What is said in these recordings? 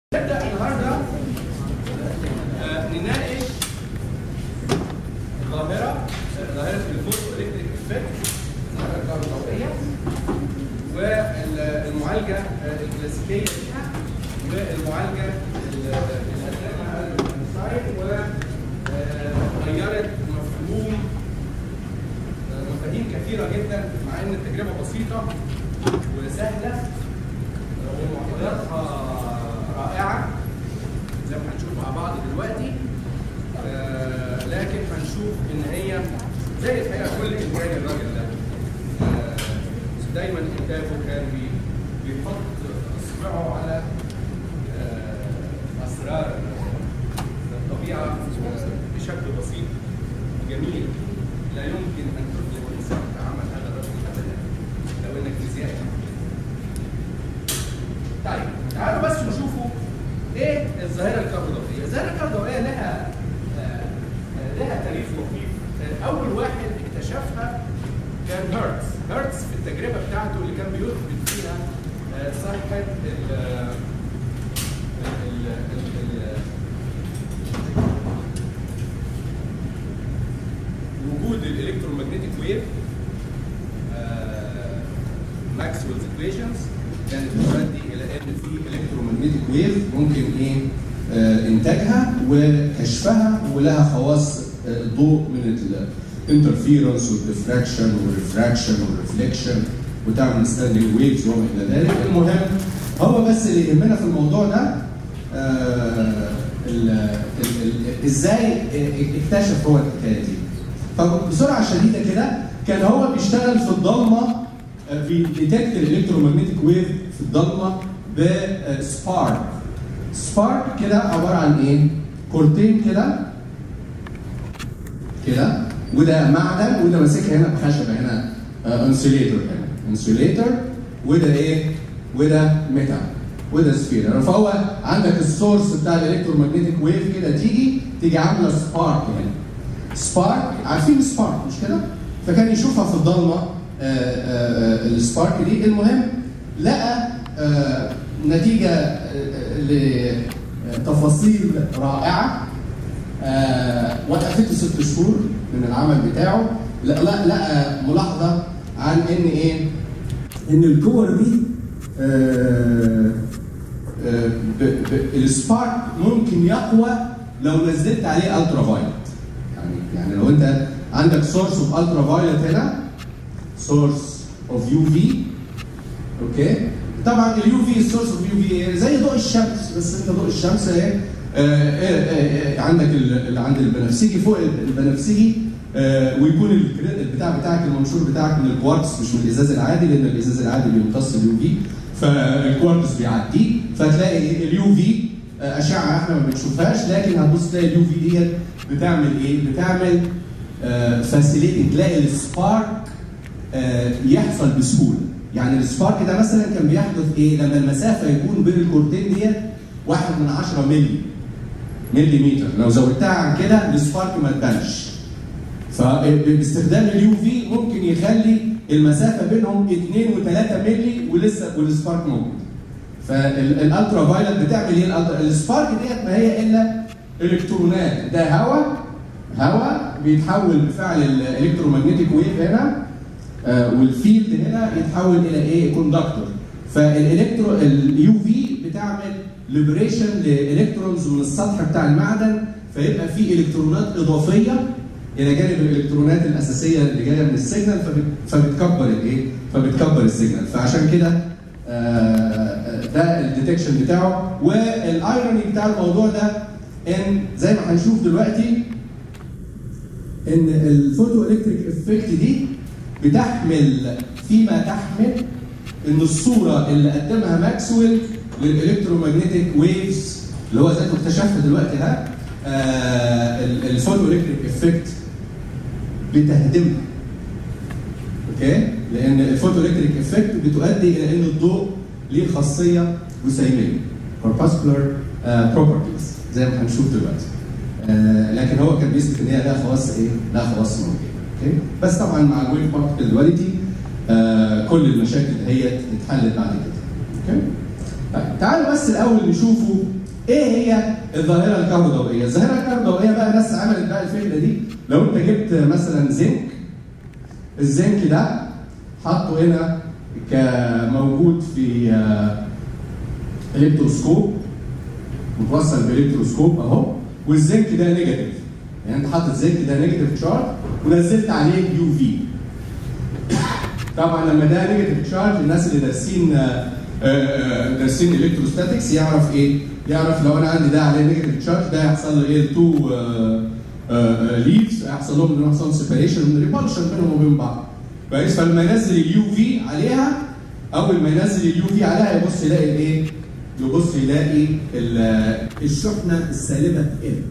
نبدا النهارده آه، نناقش ظاهره ظاهره الفوتو الكتريك افكت الظاهره الكهربائيه والمعالجه آه، الكلاسيكيه فيها والمعالجه ال- اللي قدمها اينشتاين وغيرت مفهوم آه، مفاهيم كثيره جدا مع ان التجربه بسيطه وسهله ومعطياتها رائعه زي ما هنشوف مع بعض دلوقتي آه، لكن هنشوف ان هي زي الحقيقه كل انتاج الراجل ده آه، دايما انتاجه كان بي- بيحط اصبعه على آه، اسرار الطبيعه بشكل بسيط جميل لا يمكن ان تطلب الانسان عمل هذا الرجل ابدا لو انك نسيان طيب تعالوا بس نشوفوا ايه الظاهره الكهربائيه؟ الظاهره الكهربائيه لها آه، آه، لها تاريخ لطيف آه، اول واحد اكتشفها كان هيرتز هيرتز في التجربه بتاعته اللي كان بيثبت فيها آه، صحه ال ال- ال- ال- وجود الالكترومagnetic ويف ماكسويلز ايكويشنز كانت بتؤدي الى ان في الكترومagnetic ويف ممكن ايه آه، انتاجها وكشفها ولها خواص آه، الضوء من الانترفيرنس والديفراكشن والريفراكشن والريفليكشن وتعمل ستاندنج ويفز وما الى ذلك المهم هو بس اللي يهمنا في الموضوع ده آه، ال- ال- ال- ازاي اكتشف هو الحكايه دي فبسرعه شديده كده كان هو بيشتغل في الضلمه آه، بيديتكت الالكترومagnetic ويف في الضلمه بسبارك سبارك كده عباره عن ايه؟ كورتين كده كده وده معدن وده ماسكها هنا بخشبه هنا انسوليتور هنا انسوليتور وده ايه؟ وده ميتال وده سفير فهو عندك السورس بتاع الالكترومagnetic ويف كده تيجي تيجي عامله سبارك هنا سبارك عارفين سبارك مش كده؟ فكان يشوفها في الضلمه آه، آه، آه، السبارك دي المهم لقى آه، نتيجه آه، لتفاصيل رائعه آه، وقفته ست شهور من العمل بتاعه لا لا لقى ملاحظه عن ان ايه؟ ان الكور دي آه، آه، ب- ب- السبارك ممكن يقوى لو نزلت عليه الترا فايلت يعني يعني لو انت عندك سورس اوف الترا فايلت هنا سورس اوف يو في اوكي طبعا اليو في السورس اوف يو في زي ضوء الشمس بس انت ضوء الشمس ايه آه، آه، آه، آه، عندك ال- اللي عند البنفسجي فوق البنفسجي آه، ويكون الكري- البتاع بتاعك المنشور بتاعك من الكوارتز مش من الازاز العادي لان الازاز العادي بيمتص اليو في فالكوارتز بيعديه فتلاقي اليو في اشعه احنا ما بنشوفهاش لكن هتبص تلاقي اليو في ديت بتعمل ايه؟ بتعمل فاسيليتنج تلاقي السبارك آه، يحصل بسهوله يعني السبارك ده مثلا كان بيحدث ايه لما المسافه يكون بين الكورتين ديت واحد من 10 مللي ملي متر لو زودتها عن كده السبارك ما تبانش فباستخدام اليو في ممكن يخلي المسافه بينهم 2 و3 مللي ولسه والسبارك موجود فالالترا فايلت بتعمل ايه الالترا السبارك ديت ما هي الا الكترونات ده هواء هواء بيتحول بفعل الالكترومagnetic ويف هنا آه، والفيلد هنا يتحول الى ايه كوندكتور فالالكترو اليو في بتعمل ليبريشن لالكترونز من السطح بتاع المعدن فيبقى في الكترونات اضافيه الى جانب الالكترونات الاساسيه اللي جايه من السيجنال فبت- فبتكبر الايه فبتكبر السيجنال فعشان كده آه، آه، ده الديتكشن بتاعه والايروني بتاع الموضوع ده ان زي ما هنشوف دلوقتي ان الفوتو الكتريك افكت دي بتحمل فيما تحمل ان الصوره اللي قدمها ماكسويل للالكترومagnetic ويفز اللي هو ذاته اكتشفها دلوقتي ده آه الفوتو الكتريك افكت بتهدمها اوكي لان الفوتو الكتريك افكت بتؤدي الى ان الضوء ليه خاصيه جسيميه corpuscular آه properties زي ما هنشوف دلوقتي آه لكن هو كان بيثبت ان هي لها خواص ايه؟ لها خواص موجوده اوكي بس طبعا مع الويف بارتكل دواليتي آه كل المشاكل هي اتحلت بعد كده اوكي طيب تعالوا بس الاول نشوفوا ايه هي الظاهره الكهروضوئيه؟ الظاهره الكهروضوئيه بقى ناس عملت بقى الفكره دي لو انت جبت مثلا زنك الزنك ده حطه هنا كموجود في آه، الكتروسكوب متوصل بالكتروسكوب اهو والزنك ده نيجاتيف يعني انت حاطط زنك ده نيجاتيف تشارج ونزلت عليه يو في طبعا لما ده نيجاتيف تشارج الناس اللي دارسين آه، آه، دارسين الكتروستاتكس يعرف ايه؟ يعرف لو انا عندي ده عليه نيجاتيف تشارج ده هيحصل له ايه؟ تو ليفز هيحصل لهم انه يحصل سيبريشن من ريبولشن بينهم وبين بعض. كويس فلما ينزل اليو في عليها اول ما ينزل اليو في عليها يبص يلاقي الايه؟ يبص يلاقي ال- الشحنه السالبه تقل.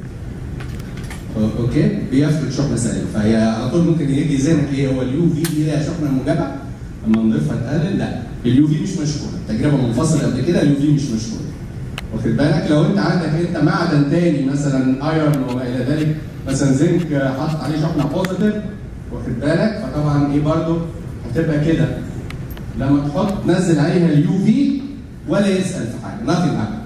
اوكي بيفقد شحنه سالبه فهي على طول ممكن يجي ذهنك ايه هو اليو في دي ليها شحنه موجبه لما نضيفها تقلل لا اليو في مش مشحونه تجربه منفصله قبل كده اليو في مش مشحونه واخد بالك لو انت عندك انت معدن تاني مثلا ايرون وما الى ذلك مثلا زنك حاطط عليه شحنه بوزيتيف واخد بالك فطبعا ايه برضو هتبقى كده لما تحط تنزل عليها اليو في ولا يسال في حاجه nothing happen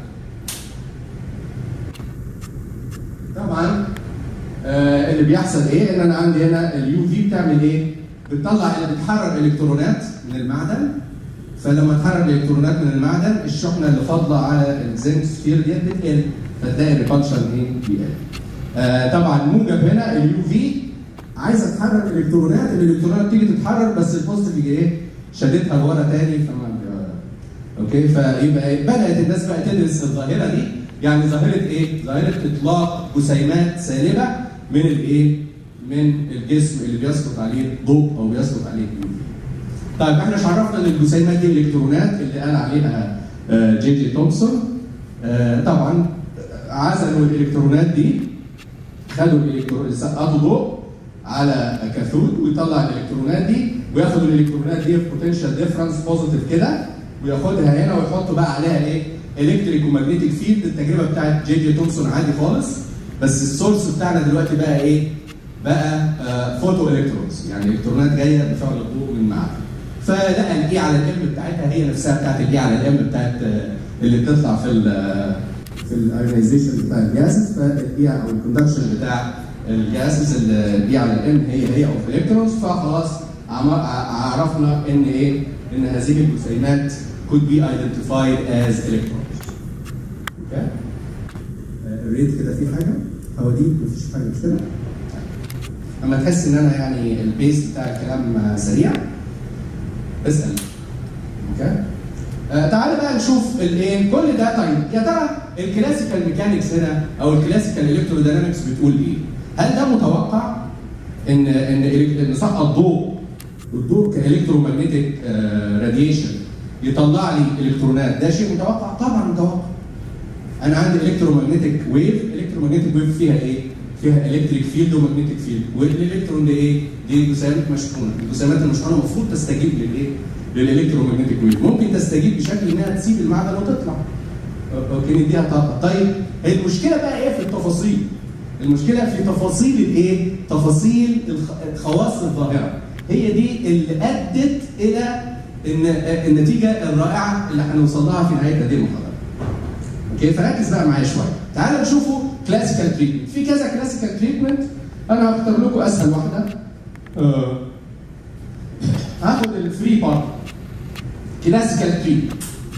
طبعا آه اللي بيحصل ايه ان انا عندي هنا اليو في بتعمل ايه بتطلع اللي بتحرر الكترونات من المعدن فلما تحرر الالكترونات من المعدن الشحنه اللي فاضله على الزنك سفير ديت بتقل فتلاقي الريبلشن ايه بيقل آه طبعا موجب هنا اليو في عايزه تحرر الالكترونات الالكترونات تيجي تتحرر بس البوزيتيف يجي ايه شدتها لورا تاني فما اوكي فيبقى بدات الناس بقى تدرس الظاهره دي يعني ظاهره ايه؟ ظاهره اطلاق جسيمات سالبه من الايه؟ من الجسم اللي بيسقط عليه ضوء او بيسقط عليه يو طيب احنا مش عرفنا ان الجسيمات دي الكترونات اللي قال عليها آه، جي جي تومسون آه، طبعا عزلوا الالكترونات دي خدوا الالكترون سقطوا ضوء على كاثود ويطلع الالكترونات دي وياخد الالكترونات دي في بوتنشال ديفرنس بوزيتيف كده وياخدها هنا ويحط بقى عليها ايه؟ الكتريك وماجنتيك فيلد التجربه بتاعت جي جي تومسون عادي خالص بس السورس بتاعنا دلوقتي بقى ايه؟ بقى آه فوتو الكترونز يعني الكترونات جايه بفعل الضوء من معدن فلقى الاي على الام بتاعتها هي نفسها بتاعت الاي على الام بتاعت آه، اللي بتطلع في ال في الايونيزيشن بتاع الجاسز فالاي او الكوندكشن بتاع الجاسز الاي على الام هي هي اوف الكترونز فخلاص عم- ع- عرفنا ان ايه؟ ان هذه الجسيمات could be identified as electrons. اوكي؟ الريت كده في حاجه؟ حواديت مفيش حاجه مشكله؟ اما تحس ان انا يعني البيس بتاع الكلام سريع اسال اوكي آه تعال بقى نشوف الايه كل ده طيب يا ترى الكلاسيكال ميكانكس هنا او الكلاسيكال الكترودينامكس بتقول ايه؟ هل ده متوقع ان ان ان سقط ضوء والضوء كالكترومagnetic راديشن يطلع لي الكترونات ده شيء متوقع؟ طبعا متوقع انا عندي الكترومagnetic ويف الكترومagnetic ويف فيها ايه؟ فيها الكتريك فيلد ومagnetic فيلد والالكترون دي ايه؟ دي جسيمات مشحونه الجسيمات المشحونه المفروض تستجيب للايه؟ للالكترومagnetic ويف ممكن تستجيب بشكل انها تسيب المعدن وتطلع اوكي نديها طاقه طيب المشكله بقى ايه في التفاصيل؟ المشكله في تفاصيل الايه؟ تفاصيل الخ- خواص الظاهره هي دي اللي ادت الى ان النتيجه الرائعه اللي هنوصل لها في نهايه هذه المحاضره. اوكي فركز بقى معايا شويه. تعالوا نشوفوا كلاسيكال تريتمنت، في كذا كلاسيكال تريتمنت انا هختار لكم اسهل واحده. آه. هاخد الفري بارت كلاسيكال تريتمنت.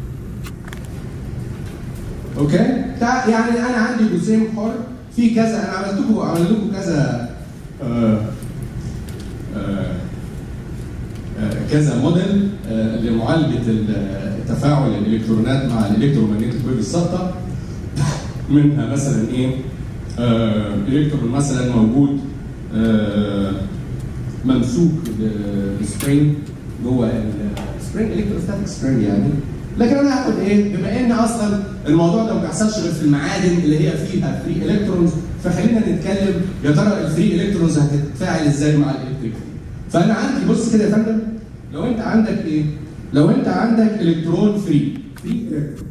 اوكي؟ تع- يعني انا عندي جسيم حر في كذا انا عملت لكم عملت لكم كذا آه آه آه، كذا موديل آه، لمعالجه ال- تفاعل الالكترونات مع الالكترومagnetic ويف الساقطه منها مثلا ايه؟ آه، الكترون مثلا موجود آه، ممسوك بسبرينج جوه السبرينج الكتروستاتيك سبرينج يعني لكن انا هاخد ايه؟ بما ان اصلا الموضوع ده ما بيحصلش غير في المعادن اللي هي فيها فري الكترونز فخلينا نتكلم يا ترى الفري الكترونز هتتفاعل ازاي مع الالكتريك فانا عندي بص كده يا فندم لو انت عندك ايه؟ لو انت عندك الكترون فري فري الكترون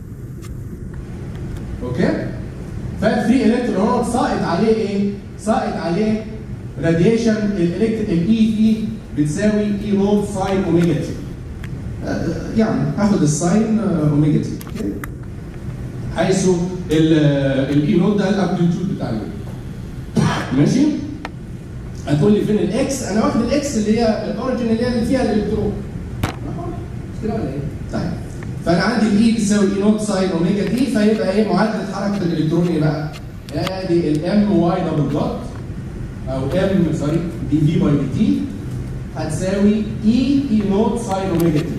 اوكي؟ فالفري الكترون هو ساقط عليه ايه؟ ساقط عليه راديشن الاي في بتساوي اي نوت ساين اوميجا تي. آه، يعني هاخد الساين آه، اوميجا تي اوكي؟ حيث الاي نوت ده الامبليتيود بتاع الويف ماشي هتقول لي فين الاكس انا واخد الاكس اللي هي الاوريجن اللي هي اللي فيها الالكترون مش كده ولا ايه؟ طيب فانا عندي الاي بتساوي اي نوت ساين اوميجا تي فيبقى ايه معادله حركه الالكترون ايه بقى؟ ادي الام واي دبل دوت او ام سوري دي في باي دي تي هتساوي اي اي نوت ساين اوميجا تي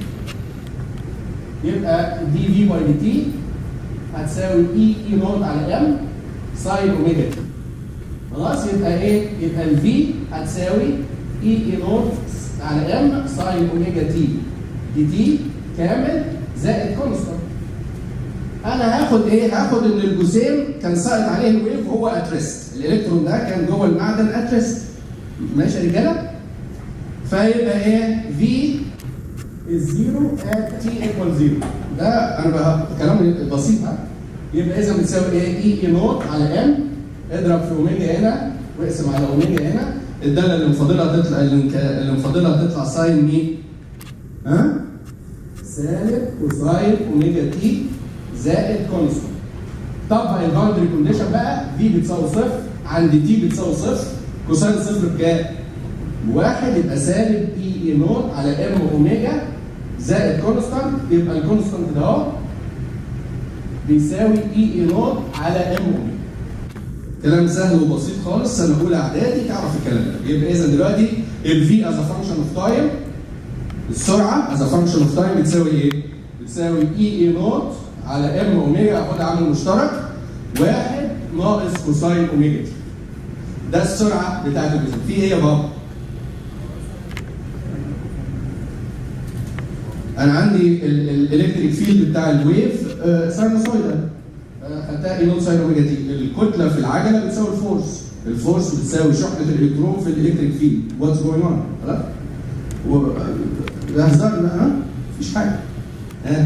يبقى دي في باي دي تي هتساوي اي اي نوت على ام ساين اوميجا تي خلاص يبقى ايه؟ يبقى الفي هتساوي اي اي نوت على ام ساين اوميجا تي دي تي كامل زائد كونستانت انا هاخد ايه؟ هاخد ان الجسيم كان ساقط عليه الويف وهو اتريست الالكترون ده كان جوه المعدن اتريست ماشي يا رجاله؟ فيبقى ايه؟ في الزيرو at t equal زيرو ده انا بقى كلام بسيط ها يبقى اذا بتساوي ايه؟ اي اي نوت على ام اضرب في اوميجا هنا واقسم على اوميجا هنا الداله اللي مفاضلها تطلع اللي مفاضلها تطلع ساين مين؟ ها؟ سالب كوساين اوميجا تي زائد كونستانت طبق الباوندري كونديشن بقى في بتساوي صفر عند تي بتساوي صفر كوساين صفر بكام؟ واحد يبقى سالب اي اي نوت على ام اوميجا زائد كونستانت يبقى الكونستانت ده اهو بيساوي اي اي نوت على ام اوميجا كلام سهل وبسيط خالص سنه اولى اعدادي تعرف الكلام ده يبقى اذا دلوقتي الفي از فانكشن اوف تايم السرعه از فانكشن اوف تايم بتساوي ايه؟ بتساوي اي اي نوت على ام اوميجا اخدها عامل مشترك واحد ناقص كوساين اوميجا تي ده السرعه بتاعت الجسم في ايه يا بابا؟ انا عندي الالكتريك فيلد بتاع الويف ساينوسويدال خدتها اي نوت ساين اوميجا تي الكتله في العجله بتساوي الفورس الفورس بتساوي شحنه الالكترون في الالكتريك فيلد واتس جوينج اون خلاص و ده هزار ها مفيش حاجه ها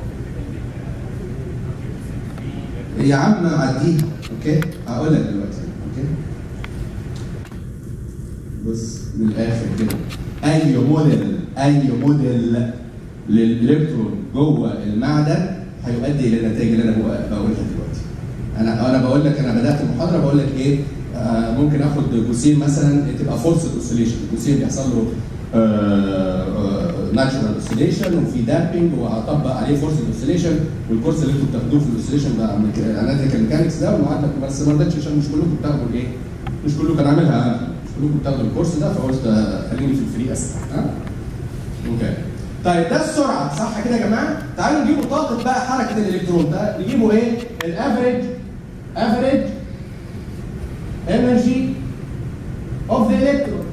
يا عم عديها اوكي هقول لك دلوقتي اوكي بص من الاخر كده اي موديل اي موديل للالكترون جوه المعدن هيؤدي الى النتائج اللي انا بقولها دلوقتي. انا انا بقول لك انا بدات المحاضره بقول لك ايه آه ممكن اخد جسيم مثلا تبقى فورس اوسيليشن، جسيم بيحصل له ناتشورال اوسيليشن وفي دامبنج وهطبق عليه فورس اوسيليشن والكورس اللي انتم بتاخدوه في الاوسيليشن بقى اناليتيكال ميكانكس ده والمعادله بس ما رضيتش عشان مش كلكم بتاخدوا الايه؟ مش كلكم كان عاملها مش كلكم بتاخدوا الكورس ده فقلت خليني في الفري اسرع ها؟ اوكي طيب ده السرعه صح كده يا جماعه؟ تعالوا نجيبوا طاقه بقى حركه الالكترون ده نجيبه ايه؟ الافريج افريج energy of the electron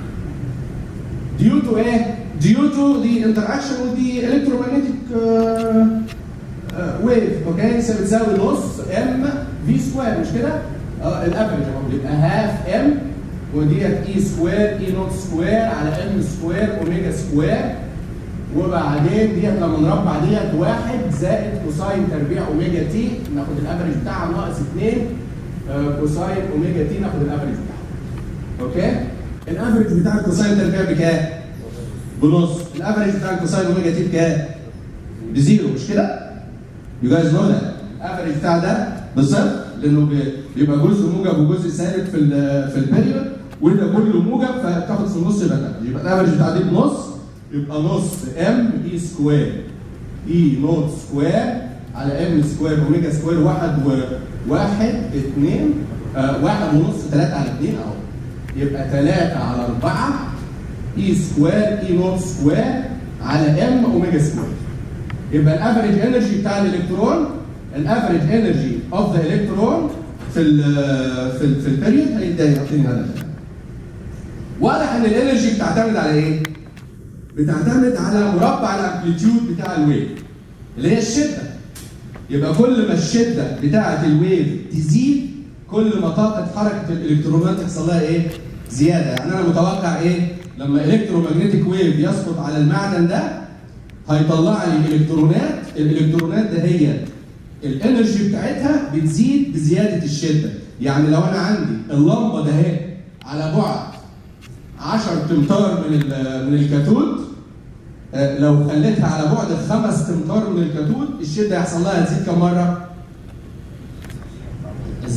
due to ايه؟ due to the interaction with the electromagnetic uh, uh, wave اوكي بتساوي نص ام في سكوير مش كده؟ اه الافريج اهو يبقى هاف ام وديت اي سكوير اي نوت سكوير على ام سكوير اوميجا سكوير وبعدين ديت لما نربع ديت واحد زائد كوساين تربيع اوميجا تي ناخد الافرج بتاعها ناقص 2 آه كوساين اوميجا تي ناخد الافرج بتاعها. اوكي؟ الافرج بتاع الكوساين تربيع بكام؟ بنص، الافرج بتاع الكوساين اوميجا تي بكام؟ بزيرو مش كده؟ يو جايز نو ذات الافرج بتاع ده بصفر لانه بيبقى جزء موجب وجزء سالب في ال في البيريود وده كله موجب فتاخد في النص يبقى ده يبقى الافرج بتاع دي بنص يبقى نص ام اي سكوير اي نوت سكوير على ام سكوير اوميجا سكوير واحد و واحد اثنين آه واحد ونص ثلاثة على اثنين اهو يبقى ثلاثة على أربعة اي سكوير اي نوت سكوير على ام اوميجا سكوير يبقى الافريج انرجي بتاع الالكترون الافريج انرجي اوف ذا الكترون في ال في ال في البيريود هيبدا يعطيني هذا الكلام واضح ان الانرجي بتعتمد على ايه؟ بتعتمد على مربع الامبليتيود بتاع الويف اللي هي الشده يبقى كل ما الشده بتاعه الويف تزيد كل ما طاقه حركه الالكترونات يحصل لها ايه؟ زياده يعني انا متوقع ايه؟ لما الكترومagnetic ويف يسقط على المعدن ده هيطلع لي الكترونات الالكترونات ده هي الانرجي بتاعتها بتزيد بزياده الشده يعني لو انا عندي اللمبه ده اهي على بعد 10 امتار من من الكاثود لو خليتها على بعد خمس امتار من الكاثود الشده هيحصل لها تزيد كم مره؟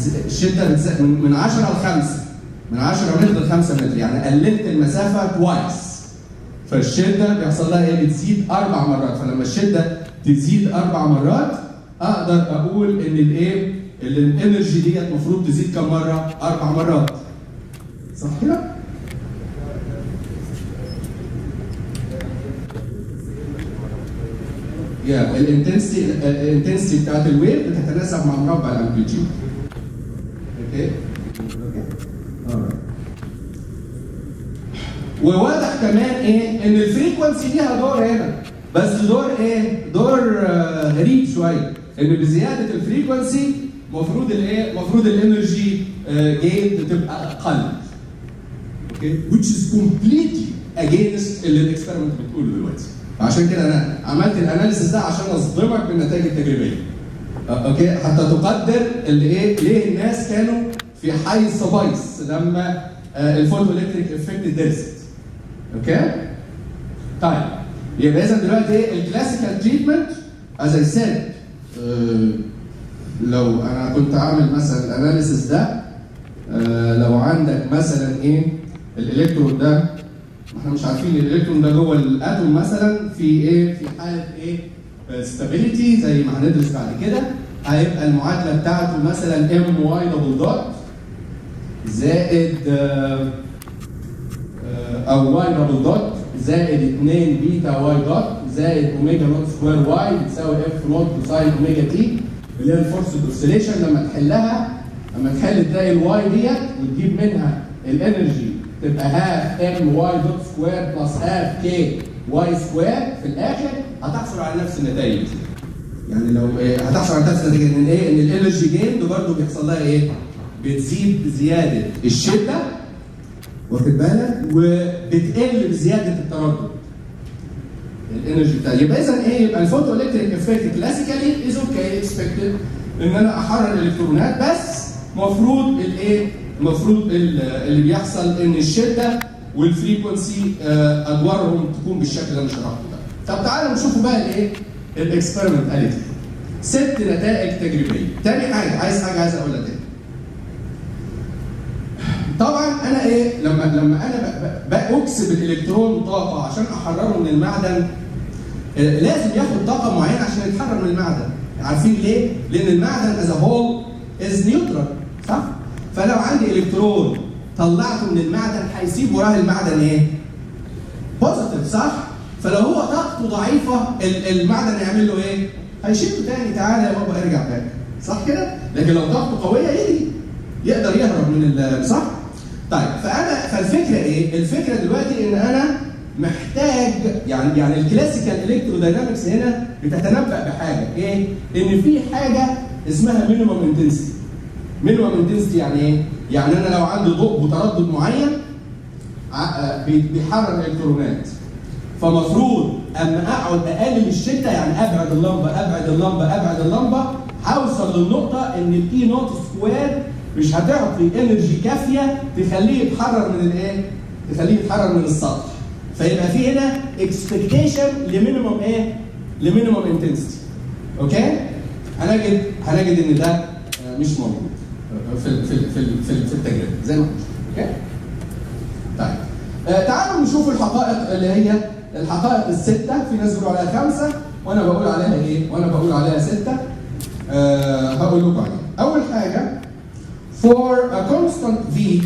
الشده بتز... من من 10 ل 5 من 10 متر ل 5 متر يعني قللت المسافه توايس فالشده بيحصل لها ايه بتزيد اربع مرات فلما الشده تزيد اربع مرات اقدر اقول ان الايه الانرجي ديت المفروض تزيد كم مره؟ اربع مرات صح كده؟ يا الانتنسي الانتنسي بتاعت الويف بتتناسب مع مربع الامبليتيود اوكي وواضح كمان ايه ان الفريكونسي ليها دور هنا بس دور ايه دور آه، غريب شويه ان بزياده الفريكونسي المفروض الايه المفروض الانرجي جين بتبقى اقل اوكي which is completely against اللي الاكسبيرمنت بتقوله دلوقتي عشان كده انا عملت الاناليسيس ده عشان اصدمك بالنتائج التجريبيه أه، اوكي حتى تقدر اللي ايه ليه الناس كانوا في حي الصبايص لما آه، الفوتو الكتريك افكت درست اوكي طيب يبقى اذا دلوقتي ايه الكلاسيكال تريتمنت از اي سيد لو انا كنت اعمل مثلا الاناليسيس ده آه، لو عندك مثلا ايه الالكترون ده احنا مش عارفين الالكترون ده جوه الاتوم مثلا في ايه في حاله ايه ستابيليتي زي ما هندرس بعد كده هيبقى المعادله بتاعته مثلا ام واي دبل دوت زائد آه، آه، او واي دبل دوت زائد 2 بيتا واي دوت زائد اوميجا نوت سكوير واي بتساوي اف نوت كوساين اوميجا تي اللي هي الفورس اوسيليشن لما تحلها لما تحل تلاقي الواي ديت وتجيب منها الانرجي تبقى هاف ام واي دوت سكوير بلس هاف كي واي سكوير في الاخر هتحصل على نفس النتائج دي. يعني لو إيه هتحصل على نفس النتيجه ان ايه ان الانرجي جين ده برضه بيحصل لها ايه؟ بتزيد بزياده الشده واخد بالك وبتقل بزياده التردد الانرجي بتاعي يبقى اذا ايه يبقى الفوتو الكتريك افكت كلاسيكالي از اوكي اكسبكتد ان انا احرر الالكترونات بس المفروض الايه المفروض ال- اللي بيحصل ان الشده والفريكونسي آه، ادوارهم تكون بالشكل اللي انا شرحته ده طب تعالوا نشوفوا بقى الايه الاكسبيرمنت قالت ايه ست نتائج تجريبيه تاني حاجه عايز حاجه عايز اقولها تاني طبعا انا ايه لما لما انا ب- ب- باكسب الالكترون طاقه عشان احرره من المعدن آه، لازم ياخد طاقه معينه عشان يتحرر من المعدن عارفين ليه؟ لان المعدن از هول از نيوترال صح؟ فلو عندي الكترون طلعته من المعدن هيسيب وراه المعدن ايه؟ بوزيتيف صح؟ فلو هو طاقته ضعيفه ال- المعدن يعمل له ايه؟ هيشده تاني تعالى يا بابا ارجع تاني صح كده؟ لكن لو طاقته قويه يجري يقدر يهرب من ال- صح؟ طيب فانا فالفكره ايه؟ الفكره دلوقتي ان انا محتاج يعني يعني الكلاسيكال الكتروداينامكس هنا بتتنبأ بحاجه ايه؟ ان في حاجه اسمها مينيمم انتنسيتي. مينيمم انتنسيتي يعني ايه؟ يعني انا لو عندي ضوء بتردد معين ع- آه، بي- بيحرر الالكترونات فمفروض اما اقعد اقلل الشده يعني ابعد اللمبه ابعد اللمبه ابعد اللمبه هوصل للنقطه ان الاي نوت سكوير مش هتعطي انرجي كافيه تخليه يتحرر من الايه؟ تخليه يتحرر من السطح. فيبقى في هنا اكسبكتيشن لمينيمم ايه؟ لمينيمم انتنسيتي. اوكي؟ هنجد هنجد ان ده آه، مش موجود آه، في ال- في ال- في ال- في ال- في التجربه زي ما قلت. اوكي؟ طيب آه، تعالوا نشوف الحقائق اللي هي الحقائق الستة في ناس بيقولوا عليها خمسة وأنا بقول عليها إيه؟ وأنا بقول عليها ستة آه هقول لكم عليها. أول حاجة for a constant V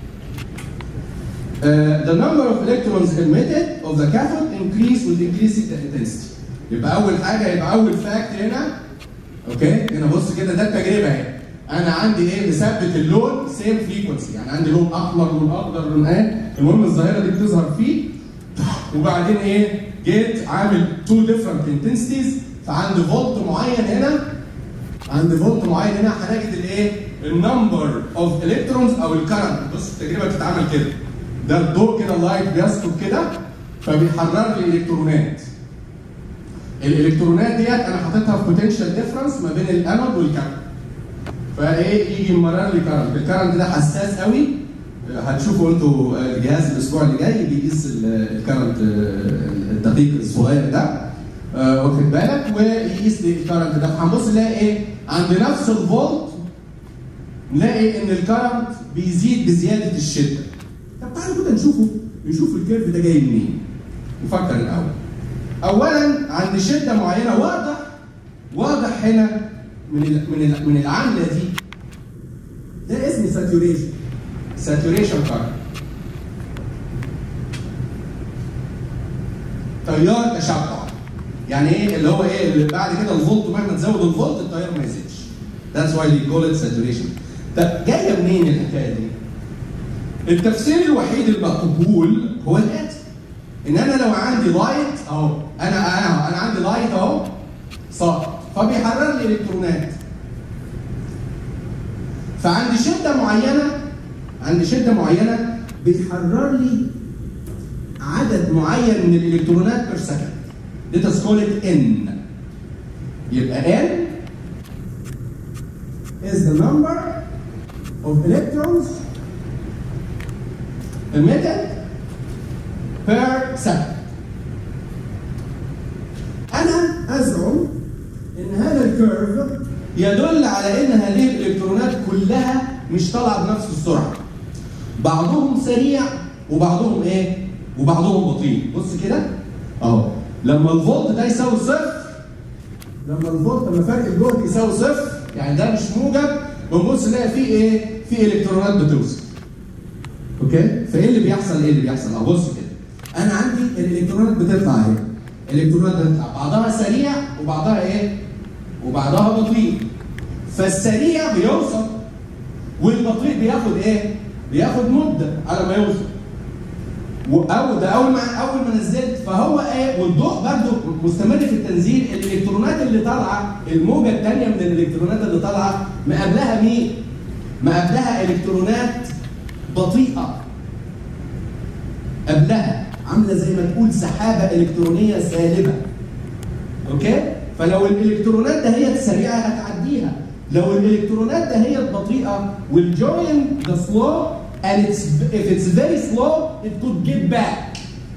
uh, the number of electrons emitted of the cathode increase with increasing the intensity. يبقى أول حاجة يبقى أول فاكت هنا اوكي هنا بص كده ده التجربه اهي انا عندي ايه مثبت اللون سيم فريكونسي يعني عندي لون احمر لون اخضر لون ايه المهم الظاهره دي بتظهر فيه وبعدين ايه جيت عامل تو ديفرنت انتنسيتيز فعندي فولت معين هنا عند فولت معين هنا هنجد الايه النمبر اوف الكترونز او الكرنت بص التجربه بتتعمل كده ده الضوء كده اللايت بيسقط كده فبيحرر لي الكترونات الالكترونات ديت انا حاططها في بوتنشال ديفرنس ما بين الانود والكاتود فايه يجي مرر لي كرنت الكرنت ده حساس قوي هتشوفوا انتوا الجهاز الاسبوع اللي جاي بيقيس ال- الكرنت الدقيق الصغير ده آه، واخد بالك ويقيس لي الكرنت ده فهنبص نلاقي ايه عند نفس الفولت نلاقي ان الكرنت بيزيد بزياده الشده طب تعالوا كده نشوفه نشوف الكيرف ده جاي منين نفكر الاول اولا عند شده معينه واضح واضح هنا من ال من ال من العامله دي ده اسمه ساتوريشن ساتوريشن كارنت تيار تشبع يعني ايه اللي هو ايه اللي بعد كده الفولت مهما تزود الفولت التيار ما يزيدش That's why they call it saturation. طب جايه منين الحكايه دي؟ التفسير الوحيد المقبول هو الاتي ان انا لو عندي لايت اهو انا انا انا عندي لايت اهو ساقط فبيحرر لي الكترونات فعند شده معينه عند شده معينه بيحرر لي عدد معين من الالكترونات بير سكند Let us call it N يبقى N is the number of electrons emitted per second أنا أزعم إن هذا الكيرف يدل على إن هذه الإلكترونات كلها مش طالعة بنفس السرعة بعضهم سريع وبعضهم إيه؟ وبعضهم بطيء بص كده أهو لما الفولت ده يساوي صفر لما الفولت لما فرق الجهد يساوي صفر يعني ده مش موجب بنبص نلاقي فيه ايه؟ فيه الكترونات بتوصل. اوكي؟ فايه اللي بيحصل؟ ايه اللي بيحصل؟ اهو بص كده. انا عندي الالكترونات بتطلع اهي. الالكترونات بتطلع بعضها سريع وبعضها ايه؟ وبعضها بطيء. فالسريع بيوصل والبطيء بياخد ايه؟ بياخد مده على ما يوصل. او ده اول ما اول ما نزلت فهو ايه والضوء برضه مستمر في التنزيل الالكترونات اللي طالعه الموجه الثانيه من الالكترونات اللي طالعه مقابلها مين؟ مقابلها الكترونات بطيئه قبلها عامله زي ما تقول سحابه الكترونيه سالبه اوكي؟ فلو الالكترونات ده هي سريعه هتعديها لو الالكترونات ده هي بطيئه will join the flow and it's if it's very slow it could get back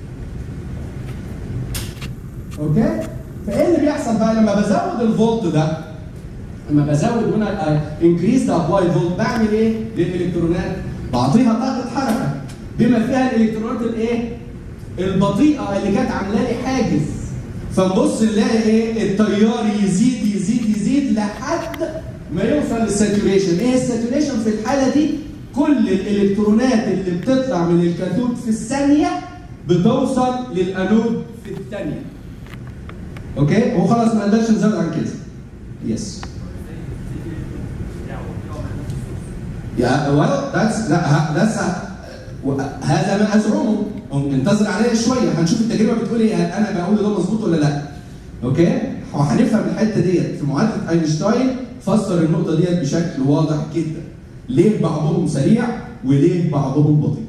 اوكي فايه اللي بيحصل بقى لما بزود الفولت ده لما بزود هنا انكريز ذا ابلاي فولت بعمل ايه للالكترونات بعطيها طاقه حركه بما فيها الالكترونات الايه البطيئه اللي كانت عامله لي حاجز فنبص نلاقي ايه التيار يزيد يزيد يزيد لحد ما يوصل للساتوريشن ايه الساتوريشن في الحاله دي كل الالكترونات اللي بتطلع من الكاثود في الثانيه بتوصل للانود في الثانيه اوكي هو خلاص ما نقدرش نزود عن كده يس يا well that's لا that's هذا ما ازعمه انتظر عليا شويه هنشوف التجربه بتقول ايه هل انا بقول ده مظبوط ولا لا اوكي وهنفهم الحته ديت في معادله اينشتاين فسر النقطه ديت بشكل واضح جدا ليه بعضهم سريع وليه بعضهم بطيء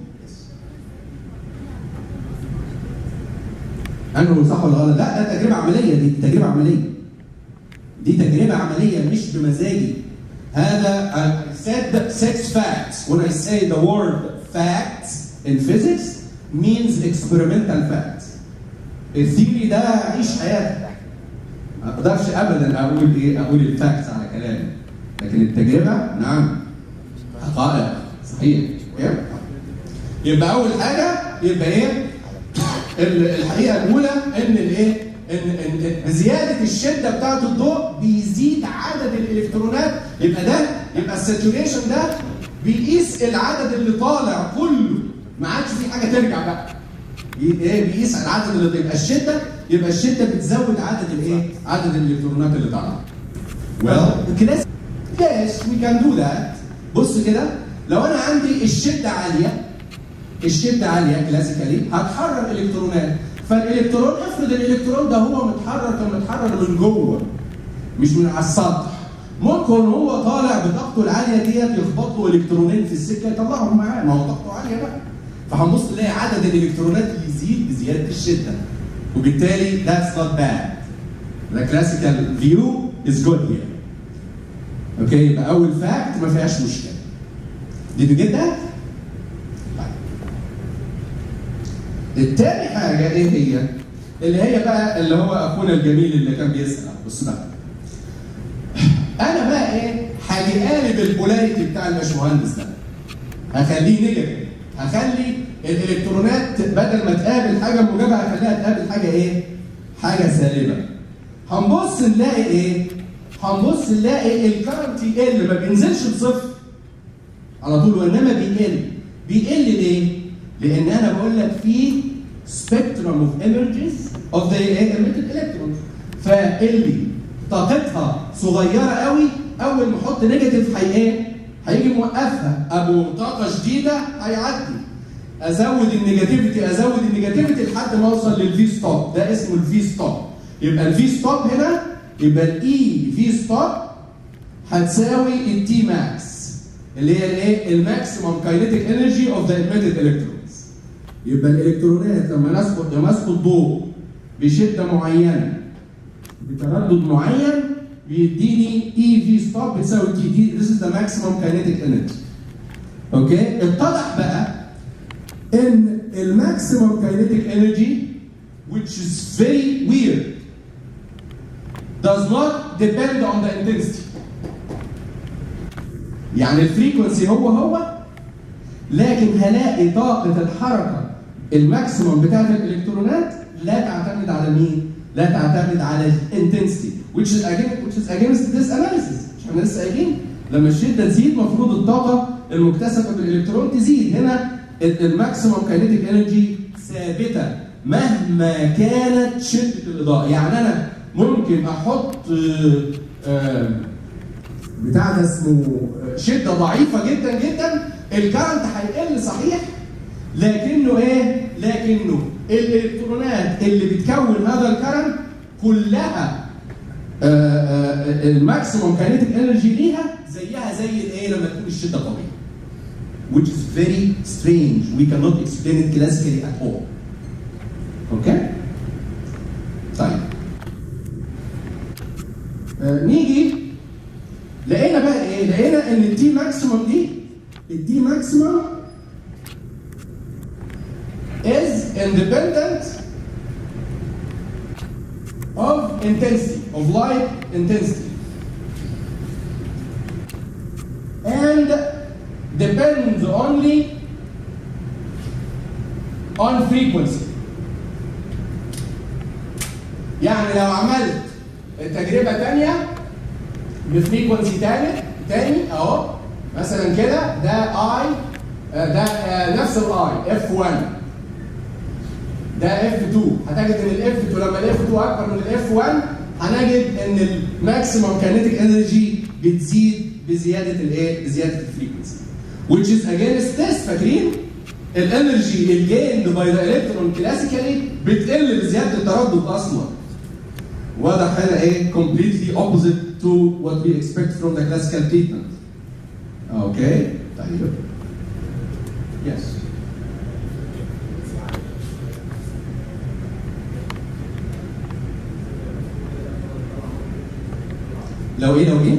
انه صح ولا غلط؟ لا ده تجربه عمليه دي تجربه عمليه. دي تجربه عمليه مش بمزاجي. هذا I said six facts. When I say the word facts in physics means experimental facts. الثيوري ده عيش حياتك. ما اقدرش ابدا اقول ايه اقول الفاكتس على كلامي. لكن التجربه نعم حقائق صحيح. يبقى اول حاجه يبقى ايه؟ الحقيقه الاولى ان الايه؟ ان ان بزياده الشده بتاعه الضوء بيزيد عدد الالكترونات يبقى ده يبقى الساتوريشن ده بيقيس العدد اللي طالع كله ما عادش في حاجه ترجع بقى. ايه بيقيس العدد اللي يبقى الشده يبقى الشده بتزود عدد الايه؟ عدد الالكترونات اللي طالعه. well كلاس yes we can do that بص كده لو انا عندي الشده عاليه الشده عاليه كلاسيكالي هتحرر الكترونات فالالكترون افرض الالكترون ده هو متحرر كان متحرر من جوه مش من على السطح ممكن هو طالع بطاقته العاليه ديت يخبط له الكترونين في السكه يطلعهم معاه ما هو طاقته عاليه بقى فهنبص نلاقي عدد الالكترونات يزيد بزياده الشده وبالتالي that's not bad the classical view is good here اوكي يبقى اول فاكت ما فيهاش مشكله did you get that؟ التاني حاجة إيه هي؟ اللي هي بقى اللي هو أخونا الجميل اللي كان بيسأل بص بقى. أنا بقى إيه؟ هاجي قالب البولاريتي بتاع الباشمهندس ده هخليه نيجاتيف هخلي الالكترونات بدل ما تقابل حاجه موجبه هخليها تقابل حاجه ايه؟ حاجه سالبه. هنبص نلاقي ايه؟ هنبص نلاقي الكرنت يقل ما بينزلش بصفر على طول وانما بيقل. بيقل ليه؟ لان انا بقول لك في spectrum of energies of the emitted electrons فاللي طاقتها صغيره قوي اول ما احط نيجاتيف هي ايه؟ هيجي موقفها ابو طاقه شديده هيعدي ازود النيجاتيفيتي ازود النيجاتيفيتي لحد ما اوصل للفي ستوب ده اسمه الفي ستوب يبقى الفي ستوب هنا يبقى الاي في ستوب هتساوي التي ماكس اللي هي الايه الماكسيمم كاينيتيك انرجي اوف ذا emitted الكترونز يبقى الالكترونات لما نسقط لما يسقط ضوء بشده معينه بتردد معين بيديني اي في ستوب بتساوي تي دي this is the maximum kinetic energy اوكي اتضح بقى ان الماكسيمم kinetic energy which is very weird does not depend on the intensity يعني الفريكونسي هو هو لكن هلاقي طاقة الحركة الماكسيمم بتاعت الالكترونات لا تعتمد على مين؟ لا تعتمد على الانتنسيتي which is against which is against this analysis مش احنا لسه قايلين لما الشده تزيد المفروض الطاقه المكتسبه بالالكترون تزيد هنا الماكسيمم كاينيتيك انرجي ثابته مهما كانت شده الاضاءه يعني انا ممكن احط آه، آه، بتاع ده اسمه شده ضعيفه جدا جدا الكرنت هيقل صحيح لكنه ايه؟ لكنه الالكترونات اللي بتكون هذا الكرنت كلها آه، آه، الماكسيموم كاينيتيك انرجي ليها زيها زي الايه لما تكون الشده قويه. Which is very strange. We cannot explain it classically at all. اوكي؟ طيب. آه، نيجي لقينا بقى ايه؟ لقينا ان الدي ماكسيموم دي الدي ماكسيموم is independent of intensity, of light intensity. And depends only on frequency. يعني لو عملت تجربة تانية بفريكونسي تاني تاني اهو مثلا كده ده اي ده آه، نفس الاي اف 1 ده اف 2 هتجد ان الاف 2 لما الاف 2 اكبر من الاف 1 هنجد ان الماكسيمم كاينيتيك انرجي بتزيد بزياده الايه؟ بزياده الفريكونسي. which is against this فاكرين؟ الانرجي الجين باي ذا الكترون كلاسيكالي بتقل بزياده التردد اصلا. واضح هنا ايه؟ completely opposite to what we expect from the classical treatment. اوكي؟ طيب. Yes. لو ايه لو ايه؟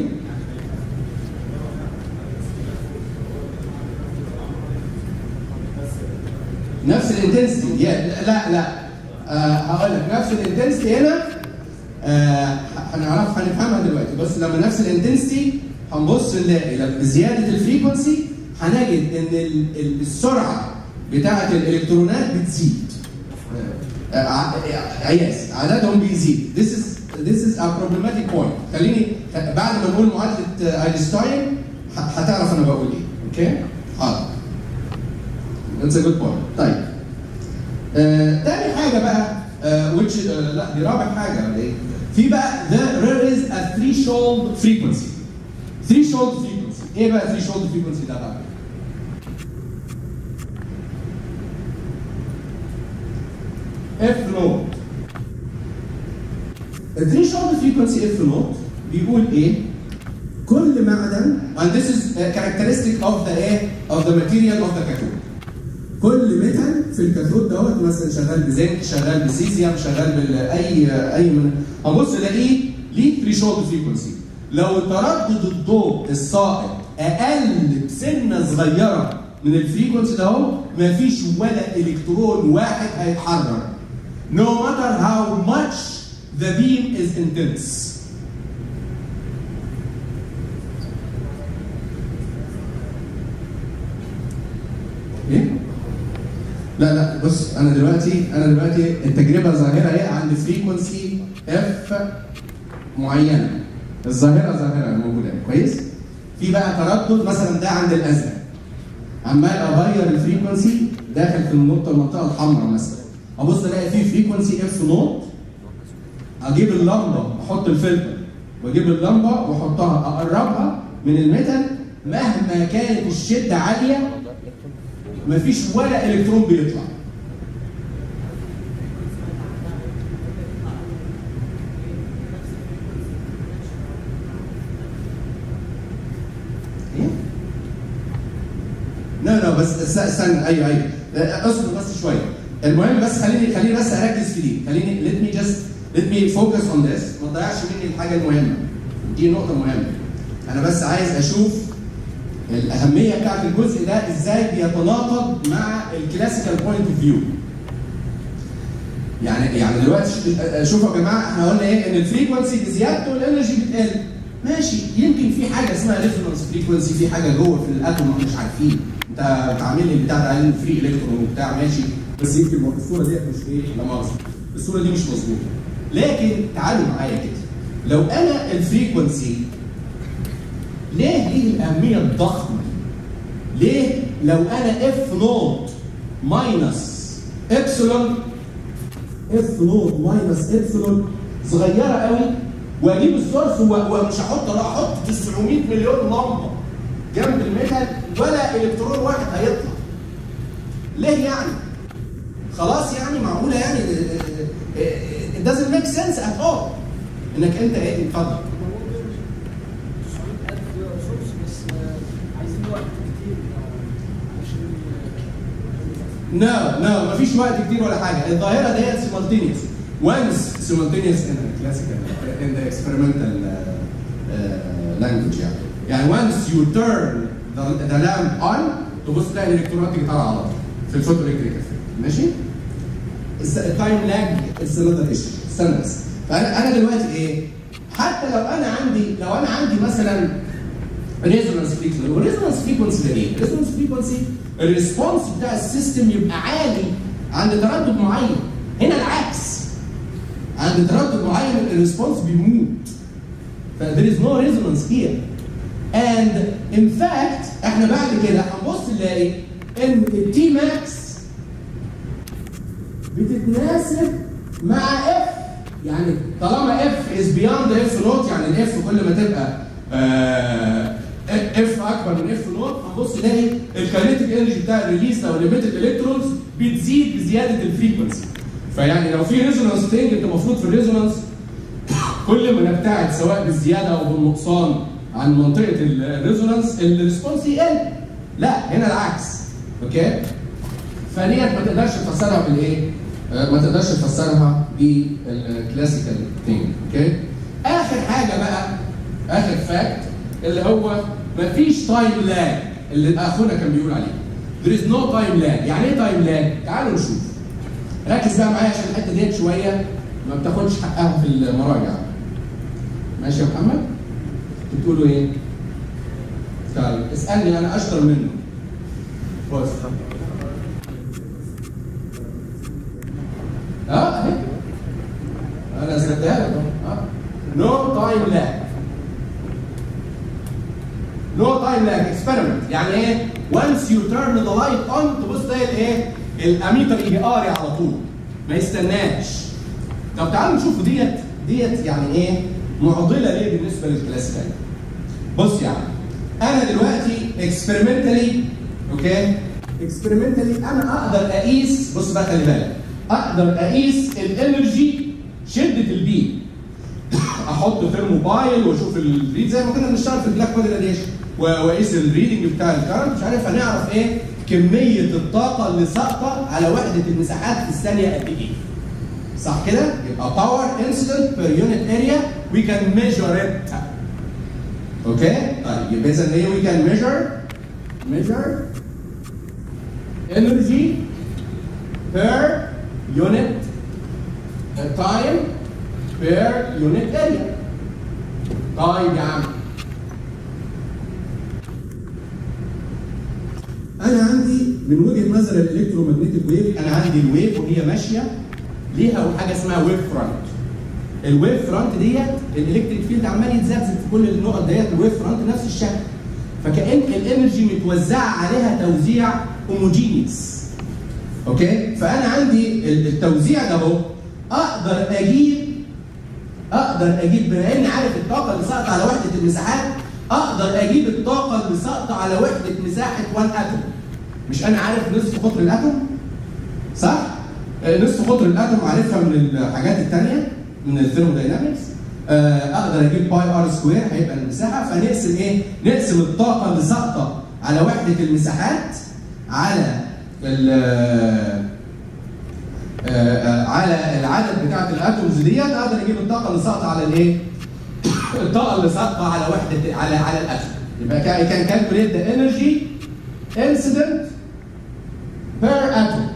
نفس الانتنسيتي لا لا آه هقول لك نفس الانتنسيتي هنا آه هنعرف هنفهمها دلوقتي بس لما نفس الانتنسيتي هنبص نلاقي لما بزياده الفريكونسي هنجد ان ال- ال- السرعه بتاعه الالكترونات بتزيد آه، ع- عياس عددهم بيزيد this is this is a problematic point خليني بعد ما نقول معادله آه، اينشتاين ه- هتعرف انا بقول ايه اوكي حاضر that's a good point طيب آه، تاني حاجه بقى آه، which آه، لا دي رابع حاجه ولا ايه في بقى the, there is a threshold frequency threshold frequency ايه بقى threshold frequency ده بقى اف نوت الثريشولد فريكونسي اف نوت بيقول ايه؟ كل معدن and this is a characteristic of the ايه؟ of the material of the cathode كل ميتال في الكاثود دوت مثلا شغال بزنك شغال بسيزيوم شغال باي اي من هنبص الاقيه ليه ثريشولد فريكونسي لو تردد الضوء السائط اقل بسنه صغيره من الفريكونسي ده اهو مفيش ولا الكترون واحد هيتحرك no matter how much the beam is intense لا لا بص انا دلوقتي انا دلوقتي التجربه ظاهره ايه عند فريكونسي اف معينه الظاهره ظاهره موجوده كويس في بقى تردد مثلا ده عند الازرق عمال اغير الفريكونسي داخل في النقطه المنطقه الحمراء مثلا ابص الاقي في فريكونسي اف نوت اجيب اللمبه احط الفلتر واجيب اللمبه واحطها اقربها من الميتال مهما كانت الشده عاليه مفيش ولا الكترون بيطلع ايه؟ لا لا بس است- استنى ايوه ايوه لا، اصبر بس شويه المهم بس خليني خليني بس اركز في دي خليني let me just let me focus on this ما تضيعش مني الحاجه المهمه دي نقطه مهمه انا بس عايز اشوف الاهميه بتاعت الجزء ده ازاي بيتناقض مع الكلاسيكال بوينت اوف فيو يعني يعني دلوقتي ش- شوفوا يا جماعه احنا قلنا ايه ان الفريكونسي بزيادته الانرجي بتقل ماشي يمكن في حاجه اسمها ريزونانس فريكونسي في حاجه جوه في الاتوم احنا مش عارفين انت بتعمل لي بتاع ده عليه فري الكترون وبتاع ماشي بس يمكن الصوره ديت مش ايه لا مؤاخذه الصوره دي مش مظبوطه لكن تعالوا معايا كده لو انا الفريكونسي ليه ليه الاهميه الضخمه ليه لو انا اف نوت ماينس ابسلون اف نوت ماينس ابسلون صغيره قوي واجيب السورس و- ومش هحط لا احط 900 مليون لمبه جنب الميتال ولا الكترون واحد هيطلع ليه يعني؟ خلاص يعني معقوله يعني it doesn't make sense at all انك انت ايه اتفضل No, no, مفيش وقت كتير ولا حاجة، الظاهرة ديت simultaneous. Once simultaneous in the classical, in the experimental uh, uh, language يعني. يعني once you turn the, the lamp on تبص تلاقي الإلكترونات تيجي طالعة على طول في الفوتو إلكتريك ماشي؟ التايم لاج از انذر ايشو استنى بس فانا انا دلوقتي ايه؟ حتى لو انا عندي لو انا عندي مثلا ريزونانس فريكونسي والريزونانس فريكونسي ده ايه؟ الريزونانس فريكونسي الريسبونس بتاع السيستم يبقى عالي عند تردد معين هنا العكس عند تردد معين الريسبونس بيموت ف there is no resonance here and in fact احنا بعد كده هنبص نلاقي ان التي ماكس بتتناسب مع اف يعني طالما اف از بياند اف نوت يعني الاف كل ما تبقى اف اكبر من اف نوت هنبص نلاقي الكاينيتيك انرجي بتاع الريليس او الليميتد الكترونز بتزيد بزياده الفريكونسي فيعني لو في ريزونانس تنج انت المفروض في الريزونانس كل ما نبتعد سواء بالزياده او بالنقصان عن منطقه الريزونانس الريسبونس يقل لا هنا العكس اوكي فديت ما تقدرش تفسرها بالايه؟ آه، ما تقدرش تفسرها بالكلاسيكال ثينج اوكي؟ اخر حاجه بقى اخر فاكت اللي هو ما فيش تايم لاج اللي اخونا كان بيقول عليه. There is no time lag، يعني ايه تايم لاج؟ تعالوا نشوف. ركز بقى معايا عشان الحته ديت شويه ما بتاخدش حقها في المراجع. ماشي يا محمد؟ بتقولوا ايه؟ طيب اسالني انا اشطر منه. بص اه اهي انا سردها لك اه نو تايم لاج نو تايم لاج اكسبيرمنت يعني ايه once you turn the light on تبص تلاقي الايه الاميتر يجي قاري على طول ما يستناش طب تعالوا نشوف ديت ديت يعني ايه معضله ليه بالنسبه للكلاسيكال بص يا عم انا دلوقتي اكسبيرمنتالي اوكي اكسبيرمنتالي انا اقدر اقيس بص بقى خلي بالك اقدر اقيس الانرجي شده البي احط ثيرموبايل واشوف الريد زي ما كنا بنشتغل في البلاك بودي راديشن واقيس الريدنج بتاع الكرنت مش عارف هنعرف ايه كميه الطاقه اللي ساقطه على وحده المساحات في الثانيه قد ايه صح كده؟ يبقى باور انسيدنت بير يونت اريا وي كان ميجر ات اوكي؟ طيب يبقى اذا ايه وي كان ميجر ميجر energy per unit time per unit area. طيب يا عم انا عندي من وجهه نظر الالكترومagnetic ويف انا عندي الويف وهي ماشيه ليها حاجه اسمها ويف فرونت الويف فرونت ديت الالكتريك فيلد عمال يتذبذب في كل النقط ديت الويف فرونت نفس الشكل فكأن الانرجي متوزعه عليها توزيع هوموجينيوس اوكي فانا عندي التوزيع ده اهو اقدر اجيب اقدر اجيب بما اني عارف الطاقه اللي ساقطه على وحده المساحات اقدر اجيب الطاقه اللي ساقطه على وحده مساحه 1 اتوم مش انا عارف نصف قطر الاتوم صح نصف قطر الاتوم عارفها من الحاجات الثانيه من الثيرموداينامكس اقدر اجيب باي ار سكوير هيبقى المساحه فنقسم ايه؟ نقسم الطاقه اللي ساقطه على وحده المساحات على ال على العدد بتاعت الاتومز ديت اقدر اجيب الطاقه اللي ساقطه على الايه؟ الطاقه اللي ساقطه على وحده على على الاتوم يبقى كان كالكوليت ذا انرجي انسيدنت بير اتوم